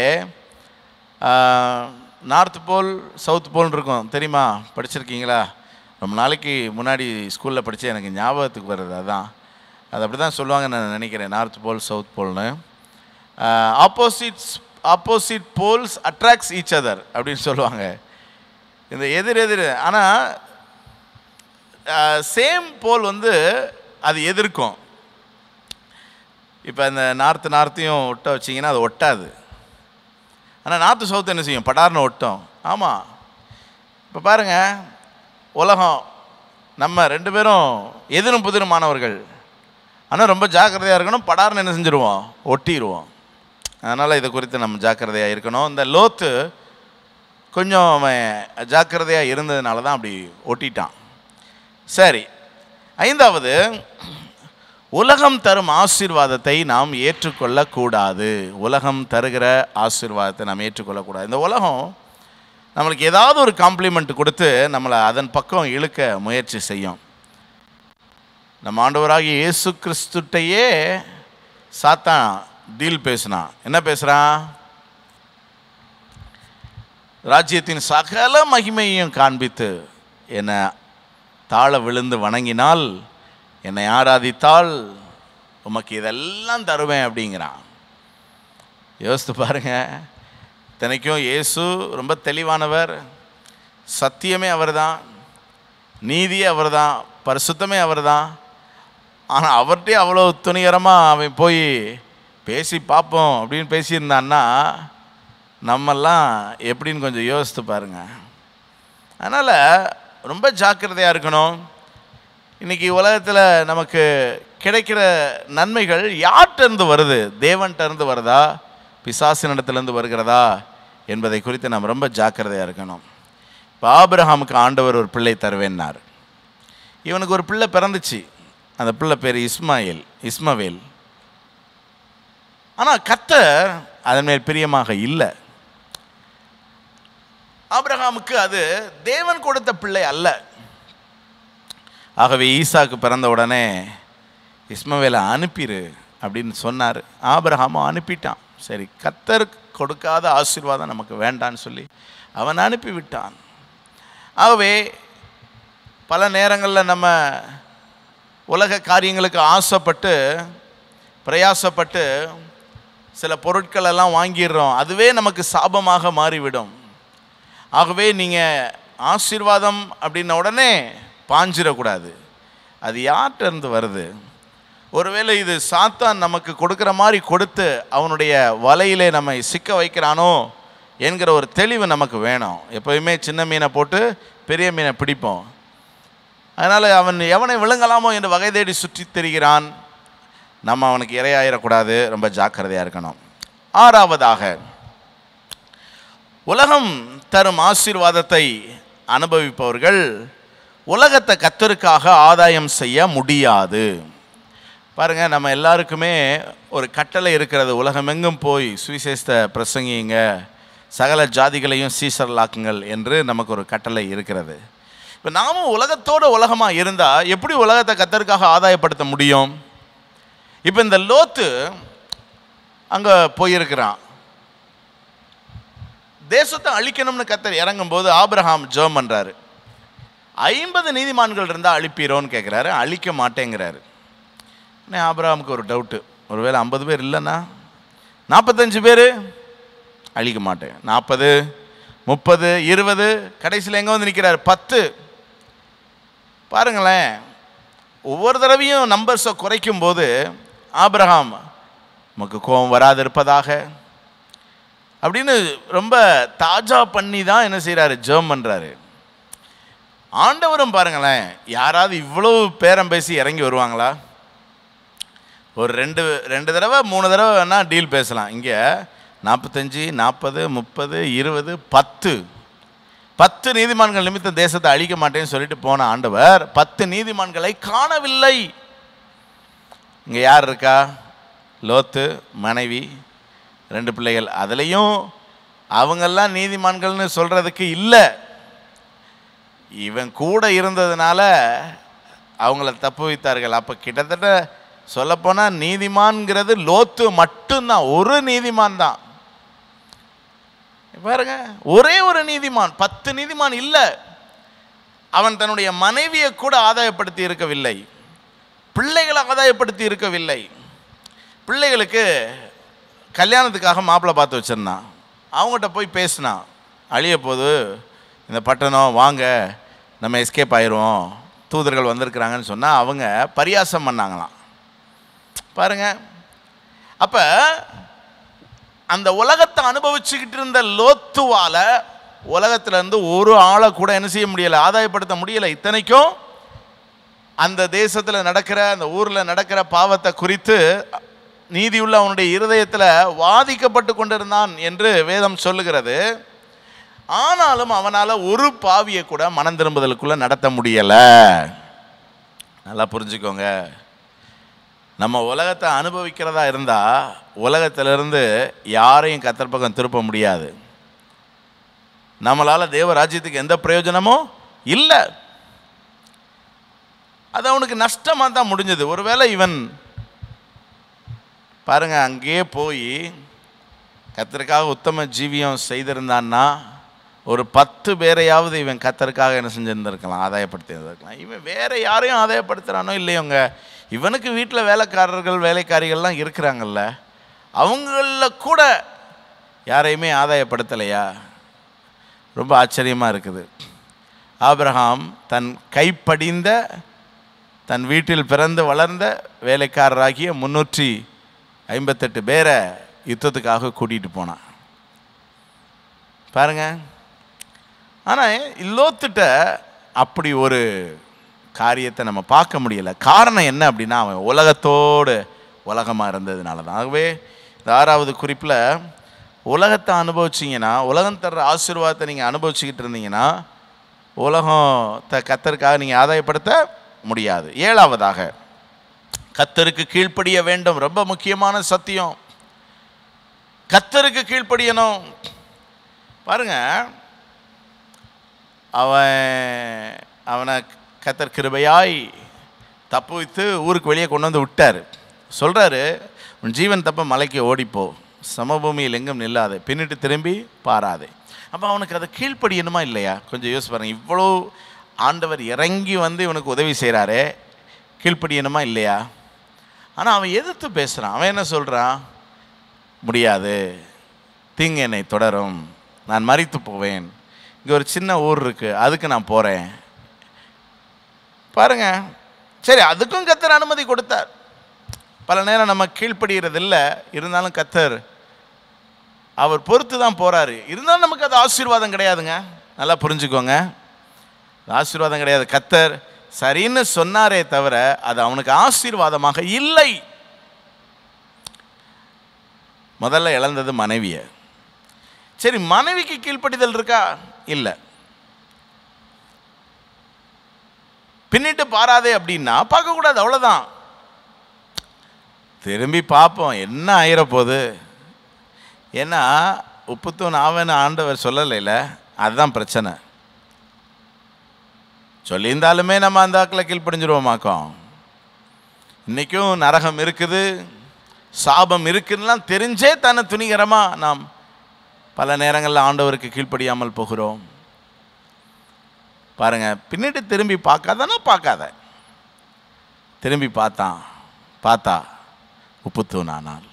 Speaker 4: நார்த் போல் சவுத் போல் இருக்கும் தெரியுமா படிச்சிருக்கீங்களா ரொம்ப நாளைக்கு முன்னாடி ஸ்கூலில் படித்து எனக்கு ஞாபகத்துக்கு வருது அதான் அது அப்படி தான் சொல்லுவாங்க நான் நினைக்கிறேன் நார்த் போல் சவுத் போல்னு opposites opposite poles attracts each other அப்படின்னு சொல்லுவாங்க இந்த எதிர் எதிர் ஆனால் சேம் போல் வந்து அது எதிர்க்கும் இப்போ இந்த நார்த்து நார்த்தையும் ஒட்ட வச்சிங்கன்னா அது ஒட்டாது ஆனால் நார்த்து சவுத்து என்ன செய்யும் படார்னு ஒட்டும் ஆமாம் இப்போ பாருங்கள் உலகம் நம்ம ரெண்டு பேரும் எதிரும் புதிருமானவர்கள் ஆனால் ரொம்ப ஜாக்கிரதையாக இருக்கணும் படார்னு என்ன செஞ்சுருவோம் ஒட்டிடுவோம் அதனால் இதை குறித்து நம்ம ஜாக்கிரதையாக இருக்கணும் இந்த லோத்து கொஞ்சம் அவன் ஜாக்கிரதையாக இருந்ததுனால தான் அப்படி ஒட்டிட்டான் சரி ஐந்தாவது உலகம் தரும் ஆசீர்வாதத்தை நாம் ஏற்றுக்கொள்ளக்கூடாது உலகம் தருகிற ஆசீர்வாதத்தை நாம் ஏற்றுக்கொள்ளக்கூடாது இந்த உலகம் நம்மளுக்கு ஏதாவது ஒரு காம்ப்ளிமெண்ட் கொடுத்து நம்மளை அதன் பக்கம் இழுக்க முயற்சி செய்யும் நம்ம ஆண்டவராகிய இயேசு கிறிஸ்துட்டையே சாத்தான் டீல் பேசினான் என்ன பேசுகிறான் ராஜ்யத்தின் சகல மகிமையையும் காண்பித்து என்னை தாழ விழுந்து வணங்கினால் என்னை ஆராதித்தால் உமக்கு இதெல்லாம் தருவேன் அப்படிங்கிறான் யோசித்து பாருங்க இத்தனைக்கும் இயேசு ரொம்ப தெளிவானவர் சத்தியமே அவர்தான் நீதியே அவர்தான் பரிசுத்தமே அவர்தான் ஆனால் அவர்கிட்டே அவ்வளோ துணிகரமாக அவன் போய் பேசி பார்ப்போம் அப்படின்னு பேசியிருந்தான்னா நம்மெல்லாம் எப்படின்னு கொஞ்சம் யோசித்து பாருங்க அதனால் ரொம்ப ஜாக்கிரதையாக இருக்கணும் இன்னைக்கு உலகத்தில் நமக்கு கிடைக்கிற நன்மைகள் யார்கிட்டருந்து வருது தேவன்கிட்டருந்து வருதா பிசாசினிடத்துலேருந்து வருகிறதா என்பதை குறித்து நாம் ரொம்ப ஜாக்கிரதையாக இருக்கணும் இப்போ ஆபிரஹாமுக்கு ஆண்டவர் ஒரு பிள்ளை தருவேன்னார் இவனுக்கு ஒரு பிள்ளை பிறந்துச்சு அந்த பிள்ளை பேர் இஸ்மாயில் இஸ்மவேல் ஆனால் கத்தர் அதன் மேல் பிரியமாக இல்லை ஆபிரகாமுக்கு அது தேவன் கொடுத்த பிள்ளை அல்ல ஆகவே ஈசாக்கு பிறந்த உடனே இஸ்மவேலை அனுப்பிடு அப்படின்னு சொன்னார் ஆபிரகாமும் அனுப்பிட்டான் சரி கத்தர் கொடுக்காத ஆசீர்வாதம் நமக்கு வேண்டான்னு சொல்லி அவன் அனுப்பி விட்டான் ஆகவே பல நேரங்களில் நம்ம உலக காரியங்களுக்கு ஆசைப்பட்டு பிரயாசப்பட்டு சில பொருட்கள் எல்லாம் வாங்கிடுறோம் அதுவே நமக்கு சாபமாக மாறிவிடும் ஆகவே நீங்கள் ஆசீர்வாதம் அப்படின்ன உடனே பாஞ்சிடக்கூடாது அது யார்கிட்ட இருந்து வருது ஒருவேளை இது சாத்தான் நமக்கு கொடுக்குற மாதிரி கொடுத்து அவனுடைய வலையிலே நம்மை சிக்க வைக்கிறானோ என்கிற ஒரு தெளிவு நமக்கு வேணும் எப்போயுமே சின்ன மீனை போட்டு பெரிய மீனை பிடிப்போம் அதனால் அவன் எவனை விழுங்கலாமோ என்று வகை தேடி சுற்றித் திரிகிறான் நம்ம அவனுக்கு இரையாயிடக்கூடாது ரொம்ப ஜாக்கிரதையாக இருக்கணும் ஆறாவதாக உலகம் தரும் ஆசீர்வாதத்தை அனுபவிப்பவர்கள் உலகத்தை கத்தருக்காக ஆதாயம் செய்ய முடியாது பாருங்க நம்ம எல்லாருக்குமே ஒரு கட்டளை இருக்கிறது உலகமெங்கும் போய் சுவிசேஷத்தை பிரசங்கிங்க சகல ஜாதிகளையும் சீசரலாக்குங்கள் என்று நமக்கு ஒரு கட்டளை இருக்கிறது இப்போ நாமும் உலகத்தோட உலகமாக இருந்தால் எப்படி உலகத்தை கத்தருக்காக ஆதாயப்படுத்த முடியும் இப்போ இந்த லோத்து அங்கே போயிருக்கிறான் தேசத்தை அழிக்கணும்னு கத்தர் இறங்கும்போது ஆபிரகாம் ஜெபம் பண்றாரு ஐம்பது நீதிமான்கள் இருந்தால் அழிப்பீரோன்னு கேட்குறாரு அழிக்க மாட்டேங்கிறாரு உடனே ஆபிரகாமுக்கு ஒரு டவுட்டு ஒருவேளை ஐம்பது பேர் இல்லைன்னா நாற்பத்தஞ்சு பேர் அழிக்க மாட்டேன் நாற்பது முப்பது இருபது கடைசியில் எங்கே வந்து நிற்கிறாரு பத்து பாருங்களேன் ஒவ்வொரு தடவையும் நம்பர்ஸை குறைக்கும் போது ஆபிரகாம் நமக்கு கோபம் வராது இருப்பதாக அப்படின்னு ரொம்ப தாஜா பண்ணி தான் என்ன செய்கிறாரு ஜெபம் பண்ணுறாரு ஆண்டவரும் பாருங்களேன் யாராவது இவ்வளவு பேரம் பேசி இறங்கி வருவாங்களா ஒரு ரெண்டு ரெண்டு தடவை மூணு தடவை வேணால் டீல் பேசலாம் இங்கே நாற்பத்தஞ்சு நாற்பது முப்பது இருபது பத்து பத்து நீதிமான்கள் நிமித்தம் தேசத்தை அழிக்க மாட்டேன்னு சொல்லிட்டு போன ஆண்டவர் பத்து நீதிமான்களை காணவில்லை இங்கே யார் இருக்கா லோத்து மனைவி ரெண்டு பிள்ளைகள் அதுலேயும் அவங்கெல்லாம் நீதிமான்கள்னு சொல்கிறதுக்கு இல்லை இவன் கூட இருந்ததுனால அவங்கள தப்பு வைத்தார்கள் அப்போ கிட்டத்தட்ட சொல்லப்போனால் நீதிமான்ங்கிறது லோத்து மட்டும்தான் ஒரு நீதிமான் தான் பாருங்க ஒரே ஒரு நீதிமான் பத்து நீதிமான் இல்லை அவன் தன்னுடைய மனைவியை கூட ஆதாயப்படுத்தி இருக்கவில்லை பிள்ளைகளை ஆதாயப்படுத்தி இருக்கவில்லை பிள்ளைகளுக்கு கல்யாணத்துக்காக மாப்பிள்ளை பார்த்து வச்சிருந்தான் அவங்ககிட்ட போய் பேசினான் அழிய போது இந்த பட்டணம் வாங்க நம்ம எஸ்கேப் ஆயிடுவோம் தூதர்கள் வந்திருக்கிறாங்கன்னு சொன்னால் அவங்க பரியாசம் பண்ணாங்களாம் பாருங்க அப்போ அந்த உலகத்தை அனுபவிச்சுக்கிட்டு இருந்த லோத்துவால உலகத்துல இருந்து ஒரு ஆளை கூட என்ன செய்ய முடியலை ஆதாயப்படுத்த முடியலை இத்தனைக்கும் அந்த தேசத்தில் நடக்கிற அந்த ஊரில் நடக்கிற பாவத்தை குறித்து நீதியுள்ள அவனுடைய இருதயத்தில் வாதிக்கப்பட்டு கொண்டிருந்தான் என்று வேதம் சொல்லுகிறது ஆனாலும் அவனால் ஒரு பாவியை கூட மனம் திரும்புதலுக்குள்ளே நடத்த முடியலை நல்லா புரிஞ்சுக்கோங்க நம்ம உலகத்தை அனுபவிக்கிறதா இருந்தால் உலகத்திலிருந்து யாரையும் கத்தர் பக்கம் திருப்ப முடியாது நம்மளால் தேவ ராஜ்யத்துக்கு எந்த பிரயோஜனமும் இல்லை அது அவனுக்கு நஷ்டமாக தான் முடிஞ்சது ஒருவேளை இவன் பாருங்க அங்கேயே போய் கத்தருக்காக உத்தம ஜீவியம் செய்திருந்தான்னா ஒரு பத்து பேரையாவது இவன் கத்தருக்காக என்ன செஞ்சிருந்திருக்கலாம் ஆதாயப்படுத்தி இருந்திருக்கலாம் இவன் வேற யாரையும் ஆதாயப்படுத்துறானோ இல்லையோங்க இவனுக்கு வீட்டில் வேலைக்காரர்கள் வேலைக்காரிகள்லாம் இருக்கிறாங்கல்ல அவங்களில் கூட யாரையுமே ஆதாயப்படுத்தலையா ரொம்ப ஆச்சரியமாக இருக்குது ஆபிரகாம் தன் கைப்படிந்த தன் வீட்டில் பிறந்து வளர்ந்த வேலைக்காரராகிய முன்னூற்றி ஐம்பத்தெட்டு பேரை யுத்தத்துக்காக கூட்டிகிட்டு போனான் பாருங்க ஆனால் லோத்துட்ட அப்படி ஒரு காரியத்தை நம்ம பார்க்க முடியல காரணம் என்ன அப்படின்னா அவன் உலகத்தோடு உலகமாக இருந்ததுனால தான் ஆகவே இந்த ஆறாவது குறிப்பில் உலகத்தை அனுபவிச்சிங்கன்னா உலகம் தர்ற ஆசீர்வாதத்தை நீங்கள் அனுபவிச்சுக்கிட்டு இருந்தீங்கன்னா உலகத்தை கத்தருக்காக நீங்கள் ஆதாயப்படுத்த முடியாது ஏழாவதாக கத்தருக்கு கீழ்ப்படிய வேண்டும் ரொம்ப முக்கியமான சத்தியம் கத்தருக்கு கீழ்ப்படியணும் பாருங்க அவன் அவனை கத்தர் கிருபையாய் தப்பு வைத்து ஊருக்கு வெளியே கொண்டு வந்து விட்டார் சொல்கிறாரு உன் ஜீவன் தப்ப மலைக்கு ஓடிப்போ சமபூமியில் எங்கும் நில்லாதே பின்னிட்டு திரும்பி பாராதே அப்போ அவனுக்கு அதை கீழ்ப்படியணுமா இல்லையா கொஞ்சம் யோசிச்சு பாருங்க இவ்வளோ ஆண்டவர் இறங்கி வந்து இவனுக்கு உதவி செய்கிறாரே கீழ்ப்படியணுமா இல்லையா ஆனால் அவன் எதிர்த்து பேசுகிறான் அவன் என்ன சொல்கிறான் முடியாது தீங்கு என்னை தொடரும் நான் மறித்து போவேன் இங்கே ஒரு சின்ன ஊர் இருக்குது அதுக்கு நான் போகிறேன் பாருங்க சரி அதுக்கும் கத்தர் அனுமதி கொடுத்தார் பல நேரம் நம்ம கீழ்ப்படுகிறது இல்லை இருந்தாலும் கத்தர் அவர் பொறுத்து தான் போகிறாரு இருந்தாலும் நமக்கு அது ஆசீர்வாதம் கிடையாதுங்க நல்லா புரிஞ்சுக்கோங்க அது ஆசீர்வாதம் கிடையாது கத்தர் சரின்னு சொன்னாரே தவிர அது அவனுக்கு ஆசீர்வாதமாக இல்லை முதல்ல இழந்தது மனைவியை சரி மனைவிக்கு கீழ்ப்படிதல் இருக்கா இல்லை பின்னிட்டு பாராதே அப்படின்னா பார்க்கக்கூடாது அவ்வளோதான் திரும்பி பார்ப்போம் என்ன ஆயிர போகுது ஏன்னா உப்புத்தூன் ஆவன்னு ஆண்டவர் சொல்லலைல அதுதான் பிரச்சனை சொல்லியிருந்தாலுமே நம்ம அந்த ஆக்கில் கீழ்ப்படிஞ்சிருவோமாக்கோம் இன்றைக்கும் நரகம் இருக்குது சாபம் இருக்குன்னுலாம் தெரிஞ்சே தானே துணிகரமாக நாம் பல நேரங்களில் ஆண்டவருக்கு கீழ்ப்படியாமல் போகிறோம் பாருங்க பின்னிட்டு திரும்பி பார்க்காதானா பார்க்காத திரும்பி பார்த்தான் பார்த்தா உப்புத்தூனானால்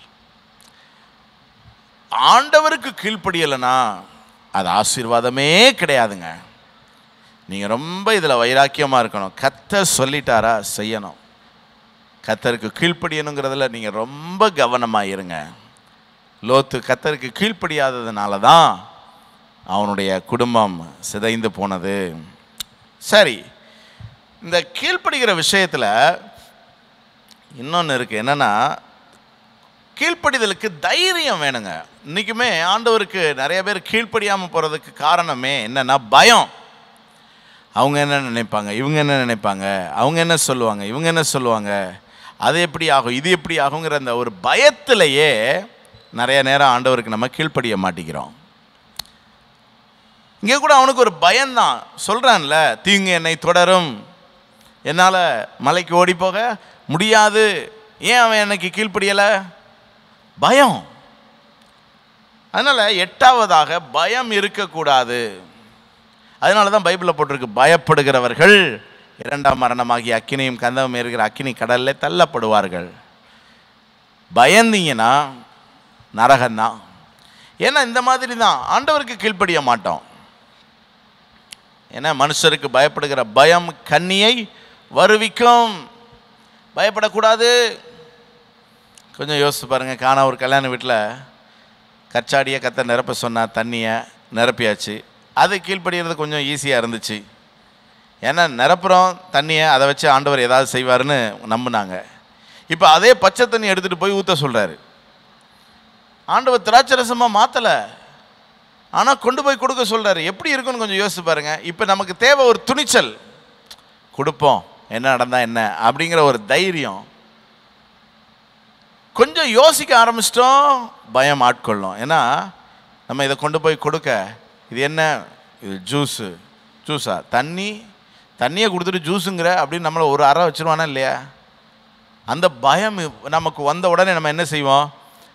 Speaker 4: ஆண்டவருக்கு கீழ்ப்படியலைனா அது ஆசீர்வாதமே கிடையாதுங்க நீங்கள் ரொம்ப இதில் வைராக்கியமாக இருக்கணும் கத்த சொல்லிட்டாரா செய்யணும் கத்தருக்கு கீழ்ப்படியணுங்கிறதுல நீங்கள் ரொம்ப கவனமாக இருங்க லோத்து கத்தருக்கு கீழ்ப்படியாததுனால தான் அவனுடைய குடும்பம் சிதைந்து போனது சரி இந்த கீழ்ப்படுகிற விஷயத்தில் இன்னொன்று இருக்குது என்னென்னா கீழ்ப்படிதலுக்கு தைரியம் வேணுங்க இன்றைக்குமே ஆண்டவருக்கு நிறைய பேர் கீழ்ப்படியாமல் போகிறதுக்கு காரணமே என்னென்னா பயம் அவங்க என்ன நினைப்பாங்க இவங்க என்ன நினைப்பாங்க அவங்க என்ன சொல்லுவாங்க இவங்க என்ன சொல்லுவாங்க அது எப்படி ஆகும் இது எப்படி ஆகுங்கிற அந்த ஒரு பயத்திலேயே நிறைய நேரம் ஆண்டவருக்கு நம்ம கீழ்ப்படிய மாட்டேங்கிறோம் இங்கே கூட அவனுக்கு ஒரு பயம்தான் சொல்கிறான்ல தீங்கு என்னை தொடரும் என்னால் மலைக்கு ஓடி போக முடியாது ஏன் அவன் எனக்கு கீழ்ப்படியலை பயம் அதனால் எட்டாவதாக பயம் இருக்கக்கூடாது அதனால தான் பைபிளில் போட்டிருக்கு பயப்படுகிறவர்கள் இரண்டாம் மரணமாகி அக்கினியும் கந்தமும் இருக்கிற அக்கினி கடலில் தள்ளப்படுவார்கள் பயந்தீங்கன்னா நரகம்தான் ஏன்னா இந்த மாதிரி தான் ஆண்டவருக்கு கீழ்ப்படிய மாட்டோம் ஏன்னா மனுஷருக்கு பயப்படுகிற பயம் கண்ணியை வருவிக்கும் பயப்படக்கூடாது கொஞ்சம் யோசிச்சு பாருங்கள் காணா ஒரு கல்யாண வீட்டில் கச்சாடியை கத்த நிரப்ப சொன்னா தண்ணியை நிரப்பியாச்சு அது கீழ்ப்படிகிறது கொஞ்சம் ஈஸியாக இருந்துச்சு ஏன்னா நிரப்புறோம் தண்ணியை அதை வச்சு ஆண்டவர் ஏதாவது செய்வாருன்னு நம்பினாங்க இப்போ அதே பச்சை தண்ணி எடுத்துகிட்டு போய் ஊற்ற சொல்கிறாரு ஆண்டவர் திராட்சை ரசமாக மாற்றலை ஆனால் கொண்டு போய் கொடுக்க சொல்கிறாரு எப்படி இருக்குன்னு கொஞ்சம் யோசிச்சு பாருங்க இப்போ நமக்கு தேவை ஒரு துணிச்சல் கொடுப்போம் என்ன நடந்தா என்ன அப்படிங்கிற ஒரு தைரியம் கொஞ்சம் யோசிக்க ஆரம்பிச்சிட்டோம் பயம் ஆட்கொள்ளும் ஏன்னா நம்ம இதை கொண்டு போய் கொடுக்க இது என்ன இது ஜூஸு ஜூஸா தண்ணி தண்ணியை கொடுத்துட்டு ஜூஸுங்கிற அப்படின்னு நம்மளை ஒரு அறை வச்சிருவானா இல்லையா அந்த பயம் நமக்கு வந்த உடனே நம்ம என்ன செய்வோம்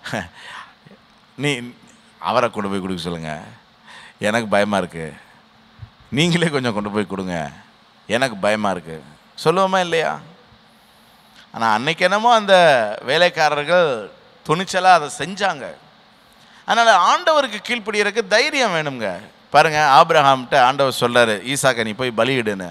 Speaker 4: நீ அவரை கொண்டு போய் கொடுக்க சொல்லுங்க எனக்கு பயமாக இருக்குது நீங்களே கொஞ்சம் கொண்டு போய் கொடுங்க எனக்கு பயமாக இருக்குது சொல்லுவோமா இல்லையா ஆனால் அன்னைக்கு என்னமோ அந்த வேலைக்காரர்கள் துணிச்சலாக அதை செஞ்சாங்க அதனால் ஆண்டவருக்கு கீழ்ப்படியறதுக்கு தைரியம் வேணுங்க பாருங்க ஆபிரஹாம்கிட்ட ஆண்டவர் சொல்றாரு ஈசாக்க நீ போய் பலியிடுன்னு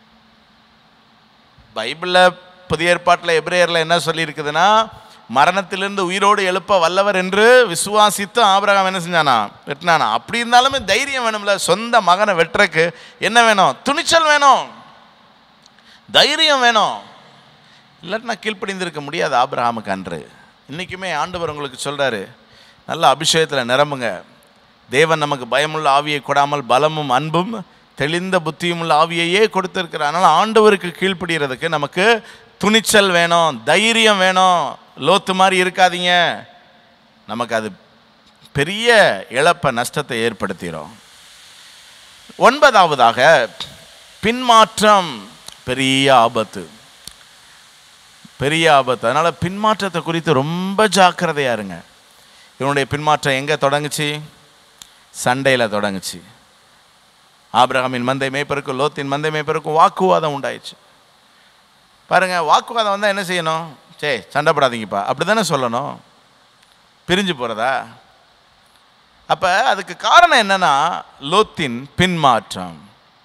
Speaker 4: பைபிளில் புதிய ஏற்பாட்டில் எப்ரேயரில் என்ன சொல்லியிருக்குதுன்னா மரணத்திலிருந்து உயிரோடு எழுப்ப வல்லவர் என்று விசுவாசித்து ஆபிரகாம் என்ன செஞ்சானா வெட்டினானா அப்படி இருந்தாலுமே தைரியம் வேணும்ல சொந்த மகனை வெட்டுறக்கு என்ன வேணும் துணிச்சல் வேணும் தைரியம் வேணும் இல்லாட்டினா கீழ்ப்படிந்திருக்க முடியாது ஆபிரகாமுக்கு அன்று இன்றைக்குமே ஆண்டவர் உங்களுக்கு சொல்கிறாரு நல்ல அபிஷேகத்தில் நிரம்புங்க தேவன் நமக்கு பயமுள்ள ஆவியை கொடாமல் பலமும் அன்பும் தெளிந்த புத்தியும் உள்ள ஆவியையே கொடுத்துருக்கிறார் அதனால் ஆண்டவருக்கு கீழ்ப்படுகிறதுக்கு நமக்கு துணிச்சல் வேணும் தைரியம் வேணும் லோத்து மாதிரி இருக்காதீங்க நமக்கு அது பெரிய இழப்பை நஷ்டத்தை ஏற்படுத்திடும் ஒன்பதாவதாக பின்மாற்றம் பெரிய ஆபத்து பெரிய ஆபத்து அதனால் பின்மாற்றத்தை குறித்து ரொம்ப ஜாக்கிரதையா இருங்க இவனுடைய பின்மாற்றம் எங்கே தொடங்குச்சு சண்டையில் தொடங்குச்சு ஆபிரகாமின் மந்தை மேய்ப்பருக்கும் லோத்தின் மந்தை மேய்ப்பருக்கும் வாக்குவாதம் உண்டாயிடுச்சு பாருங்க வாக்குவாதம் வந்தால் என்ன செய்யணும் சே சண்டைப்படாதீங்கப்பா அப்படி தானே சொல்லணும் பிரிஞ்சு போகிறதா அப்போ அதுக்கு காரணம் என்னன்னா லோத்தின் பின்மாற்றம்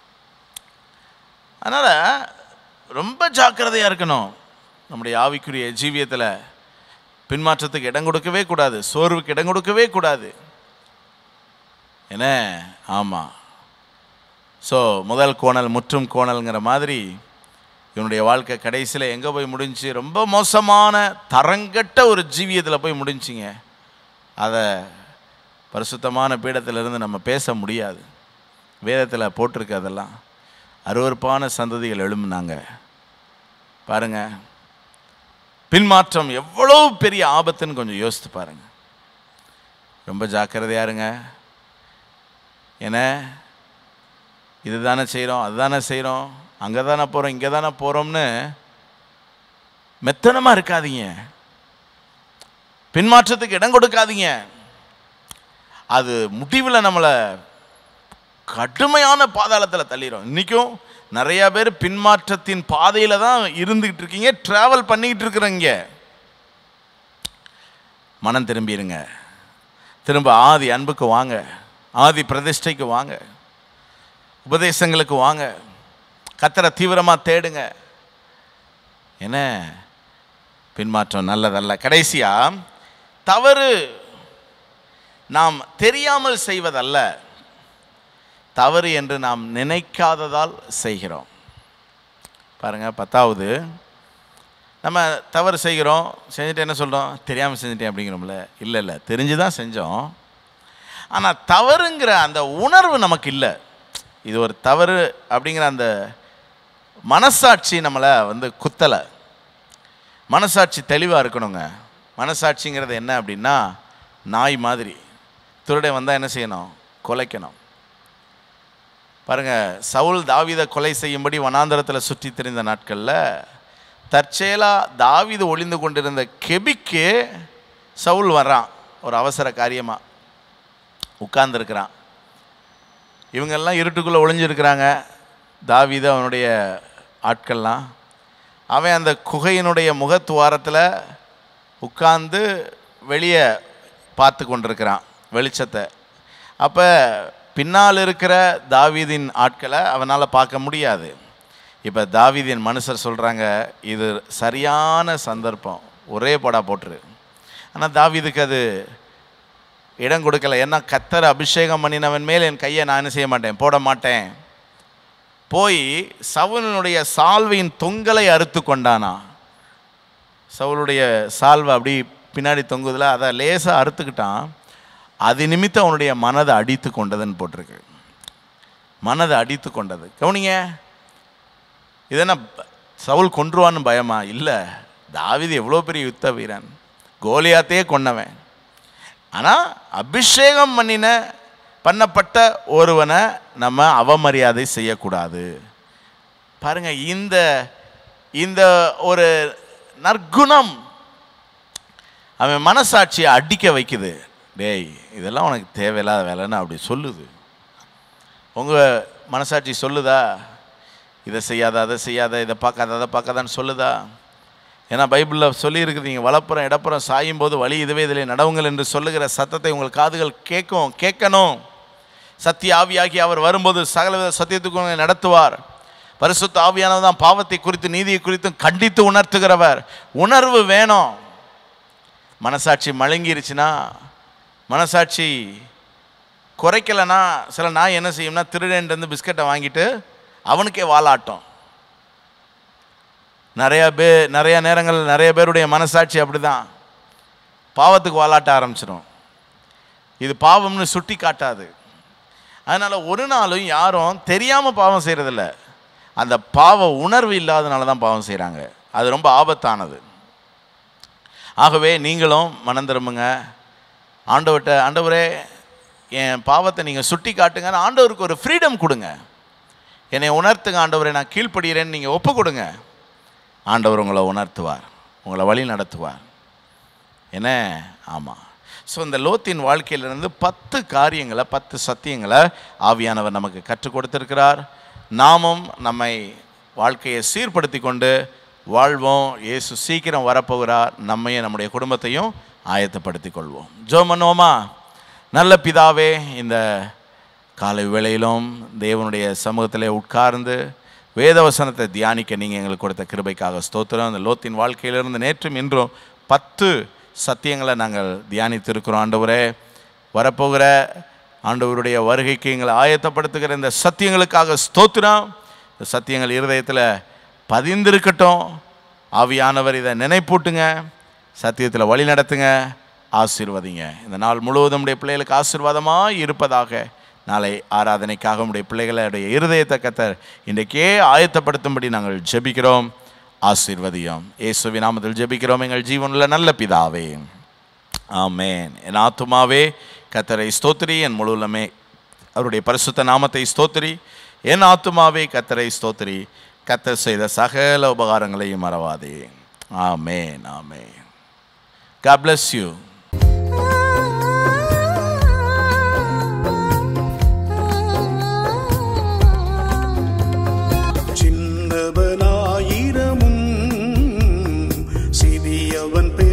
Speaker 4: அதனால் ரொம்ப ஜாக்கிரதையாக இருக்கணும் நம்முடைய ஆவிக்குரிய ஜீவியத்தில் பின்மாற்றத்துக்கு இடம் கொடுக்கவே கூடாது சோர்வுக்கு இடம் கொடுக்கவே கூடாது என்ன ஆமாம் ஸோ முதல் கோணல் முற்றும் கோணல்ங்கிற மாதிரி இவனுடைய வாழ்க்கை கடைசியில் எங்கே போய் முடிஞ்சுச்சு ரொம்ப மோசமான தரங்கட்ட ஒரு ஜீவியத்தில் போய் முடிஞ்சிங்க அதை பரிசுத்தமான பீடத்திலிருந்து நம்ம பேச முடியாது வேதத்தில் போட்டிருக்கு அதெல்லாம் அருவருப்பான சந்ததிகள் எழும்புனாங்க பாருங்க பின்மாற்றம் எவ்வளோ பெரிய ஆபத்துன்னு கொஞ்சம் யோசித்து பாருங்க ரொம்ப ஜாக்கிரதையா இருங்க ஏன்னா இதுதானே செய்கிறோம் அதுதானே செய்கிறோம் அங்கே தானே போகிறோம் இங்கே தானே போகிறோம்னு மெத்தனமாக இருக்காதீங்க பின்மாற்றத்துக்கு இடம் கொடுக்காதீங்க அது முடிவில் நம்மளை கடுமையான பாதாளத்தில் தள்ளிடும் இன்றைக்கும் நிறையா பேர் பின்மாற்றத்தின் பாதையில் தான் இருந்துக்கிட்டு இருக்கீங்க ட்ராவல் பண்ணிக்கிட்டு இருக்கிறீங்க மனம் திரும்பிடுங்க திரும்ப ஆதி அன்புக்கு வாங்க ஆதி பிரதிஷ்டைக்கு வாங்க உபதேசங்களுக்கு வாங்க கத்தரை தீவிரமாக தேடுங்க என்ன பின்மாற்றம் நல்லதல்ல கடைசியா தவறு நாம் தெரியாமல் செய்வதல்ல தவறு என்று நாம் நினைக்காததால் செய்கிறோம் பாருங்க பத்தாவது நம்ம தவறு செய்கிறோம் செஞ்சுட்டு என்ன சொல்கிறோம் தெரியாமல் செஞ்சுட்டேன் அப்படிங்கிறோம்ல இல்லை இல்லை தெரிஞ்சு தான் செஞ்சோம் ஆனால் தவறுங்கிற அந்த உணர்வு நமக்கு இல்லை இது ஒரு தவறு அப்படிங்கிற அந்த மனசாட்சி நம்மளை வந்து குத்தலை மனசாட்சி தெளிவாக இருக்கணுங்க மனசாட்சிங்கிறது என்ன அப்படின்னா நாய் மாதிரி திருடன் வந்தால் என்ன செய்யணும் கொலைக்கணும் பாருங்க சவுல் தாவீதை கொலை செய்யும்படி வனாந்தரத்தில் சுற்றி திரிந்த நாட்களில் தற்செயலா தாவீது ஒளிந்து கொண்டிருந்த கெபிக்கு சவுல் வர்றான் ஒரு அவசர காரியமாக உட்கார்ந்துருக்கிறான் இவங்கெல்லாம் இருட்டுக்குள்ளே ஒளிஞ்சிருக்கிறாங்க தாவீது அவனுடைய ஆட்கள்லாம் அவன் அந்த குகையினுடைய முகத்துவாரத்தில் உட்கார்ந்து வெளியே பார்த்து கொண்டிருக்கிறான் வெளிச்சத்தை அப்போ பின்னால் இருக்கிற தாவீதின் ஆட்களை அவனால் பார்க்க முடியாது இப்போ தாவீதின் மனுஷர் சொல்கிறாங்க இது சரியான சந்தர்ப்பம் ஒரே படா போட்டுரு ஆனால் தாவீதுக்கு அது இடம் கொடுக்கல ஏன்னா கத்தர் அபிஷேகம் பண்ணினவன் மேல் என் கையை நான் என்ன செய்ய மாட்டேன் போட மாட்டேன் போய் சவுலனுடைய சால்வையின் தொங்கலை அறுத்து கொண்டானா சவுளுடைய சால்வை அப்படி பின்னாடி தொங்குதில் அதை லேசாக அறுத்துக்கிட்டான் அது நிமித்தம் அவனுடைய மனதை அடித்து கொண்டதுன்னு போட்டிருக்கு மனதை அடித்து கொண்டது கவனிங்க இதென்ன சவுல் கொன்றுவான்னு பயமா இல்லை தாவீது எவ்வளோ பெரிய யுத்த வீரன் கோலியாத்தையே கொன்னவன் ஆனால் அபிஷேகம் பண்ணின பண்ணப்பட்ட ஒருவனை நம்ம அவமரியாதை செய்யக்கூடாது பாருங்க இந்த இந்த ஒரு நற்குணம் அவன் மனசாட்சியை அடிக்க வைக்குது டேய் இதெல்லாம் உனக்கு தேவையில்லாத வேலைன்னு அப்படி சொல்லுது உங்கள் மனசாட்சி சொல்லுதா இதை செய்யாத அதை செய்யாத இதை பார்க்காத அதை பார்க்காதான்னு சொல்லுதா ஏன்னா பைபிளில் சொல்லியிருக்குது நீங்கள் வலப்புறம் இடப்புறம் சாயும் போது வழி இதுவே இதில் நடவுங்கள் என்று சொல்லுகிற சத்தத்தை உங்கள் காதுகள் கேட்கும் கேட்கணும் சத்திய ஆவியாகி அவர் வரும்போது சகலவித சத்தியத்துக்கு உங்களை நடத்துவார் பரிசுத்த ஆவியானவர் தான் பாவத்தை குறித்து நீதியை குறித்தும் கண்டித்து உணர்த்துகிறவர் உணர்வு வேணும் மனசாட்சி மழுங்கிருச்சுன்னா மனசாட்சி குறைக்கலைன்னா சில நாய் என்ன செய்யும்னா திருடன்ட்டு பிஸ்கட்டை வாங்கிட்டு அவனுக்கே வாலாட்டம் நிறைய பேர் நிறைய நேரங்கள் நிறைய பேருடைய மனசாட்சி அப்படிதான் பாவத்துக்கு வாலாட்ட ஆரம்பிச்சிடும் இது பாவம்னு சுட்டி காட்டாது அதனால் ஒரு நாளும் யாரும் தெரியாமல் பாவம் செய்கிறதில்ல அந்த பாவ உணர்வு இல்லாதனால தான் பாவம் செய்கிறாங்க அது ரொம்ப ஆபத்தானது ஆகவே நீங்களும் மனம் திரும்புங்க ஆண்டவர்கிட்ட ஆண்டவரே என் பாவத்தை நீங்கள் சுட்டி காட்டுங்கன்னு ஆண்டவருக்கு ஒரு ஃப்ரீடம் கொடுங்க என்னை உணர்த்துங்க ஆண்டவரை நான் கீழ்ப்படுகிறேன்னு நீங்கள் ஒப்பு கொடுங்க ஆண்டவர் உங்களை உணர்த்துவார் உங்களை வழி நடத்துவார் என்ன ஆமாம் ஸோ இந்த லோத்தின் வாழ்க்கையிலிருந்து பத்து காரியங்களை பத்து சத்தியங்களை ஆவியானவர் நமக்கு கற்றுக் கொடுத்திருக்கிறார் நாமும் நம்மை வாழ்க்கையை சீர்படுத்தி கொண்டு வாழ்வோம் இயேசு சீக்கிரம் வரப்போகிறார் நம்மையும் நம்முடைய குடும்பத்தையும் ஆயத்தப்படுத்திக் கொள்வோம் ஜோ பண்ணுவோமா நல்ல பிதாவே இந்த காலை வேளையிலும் தேவனுடைய சமூகத்திலே உட்கார்ந்து வேதவசனத்தை தியானிக்க நீங்கள் எங்களுக்கு கொடுத்த கிருபைக்காக ஸ்தோத்திரம் அந்த லோத்தின் வாழ்க்கையிலிருந்து நேற்றும் இன்றும் பத்து சத்தியங்களை நாங்கள் தியானித்திருக்கிறோம் ஆண்டவரே வரப்போகிற ஆண்டவருடைய வருகைக்கு எங்களை ஆயத்தப்படுத்துகிற இந்த சத்தியங்களுக்காக ஸ்தோத்திரம் இந்த சத்தியங்கள் இருதயத்தில் பதிந்திருக்கட்டும் ஆவியானவர் இதை நினைப்பூட்டுங்க சத்தியத்தில் வழி நடத்துங்க ஆசீர்வதிங்க இந்த நாள் முழுவதும் உடைய பிள்ளைகளுக்கு ஆசீர்வாதமாக இருப்பதாக நாளை ஆராதனைக்காக உடைய பிள்ளைகளுடைய இருதயத்தை கத்தர் இன்றைக்கே ஆயத்தப்படுத்தும்படி நாங்கள் ஜெபிக்கிறோம் ஆசீர்வதியோம் இயேசுவின் நாமத்தில் ஜெபிக்கிறோம் எங்கள் ஜீவனுள்ள நல்ல பிதாவே ஆமேன் என் ஆத்துமாவே கத்தரை ஸ்தோத்திரி என் முழுவலுமே அவருடைய பரிசுத்த நாமத்தை ஸ்தோத்திரி என் ஆத்துமாவே கத்தரை ஸ்தோத்திரி கத்தர் செய்த சகல உபகாரங்களையும் மறவாதே ஆமேன் ஆமேன் God bless you.
Speaker 5: சின்னவனாயிரமும் சிறியவன் பெரிய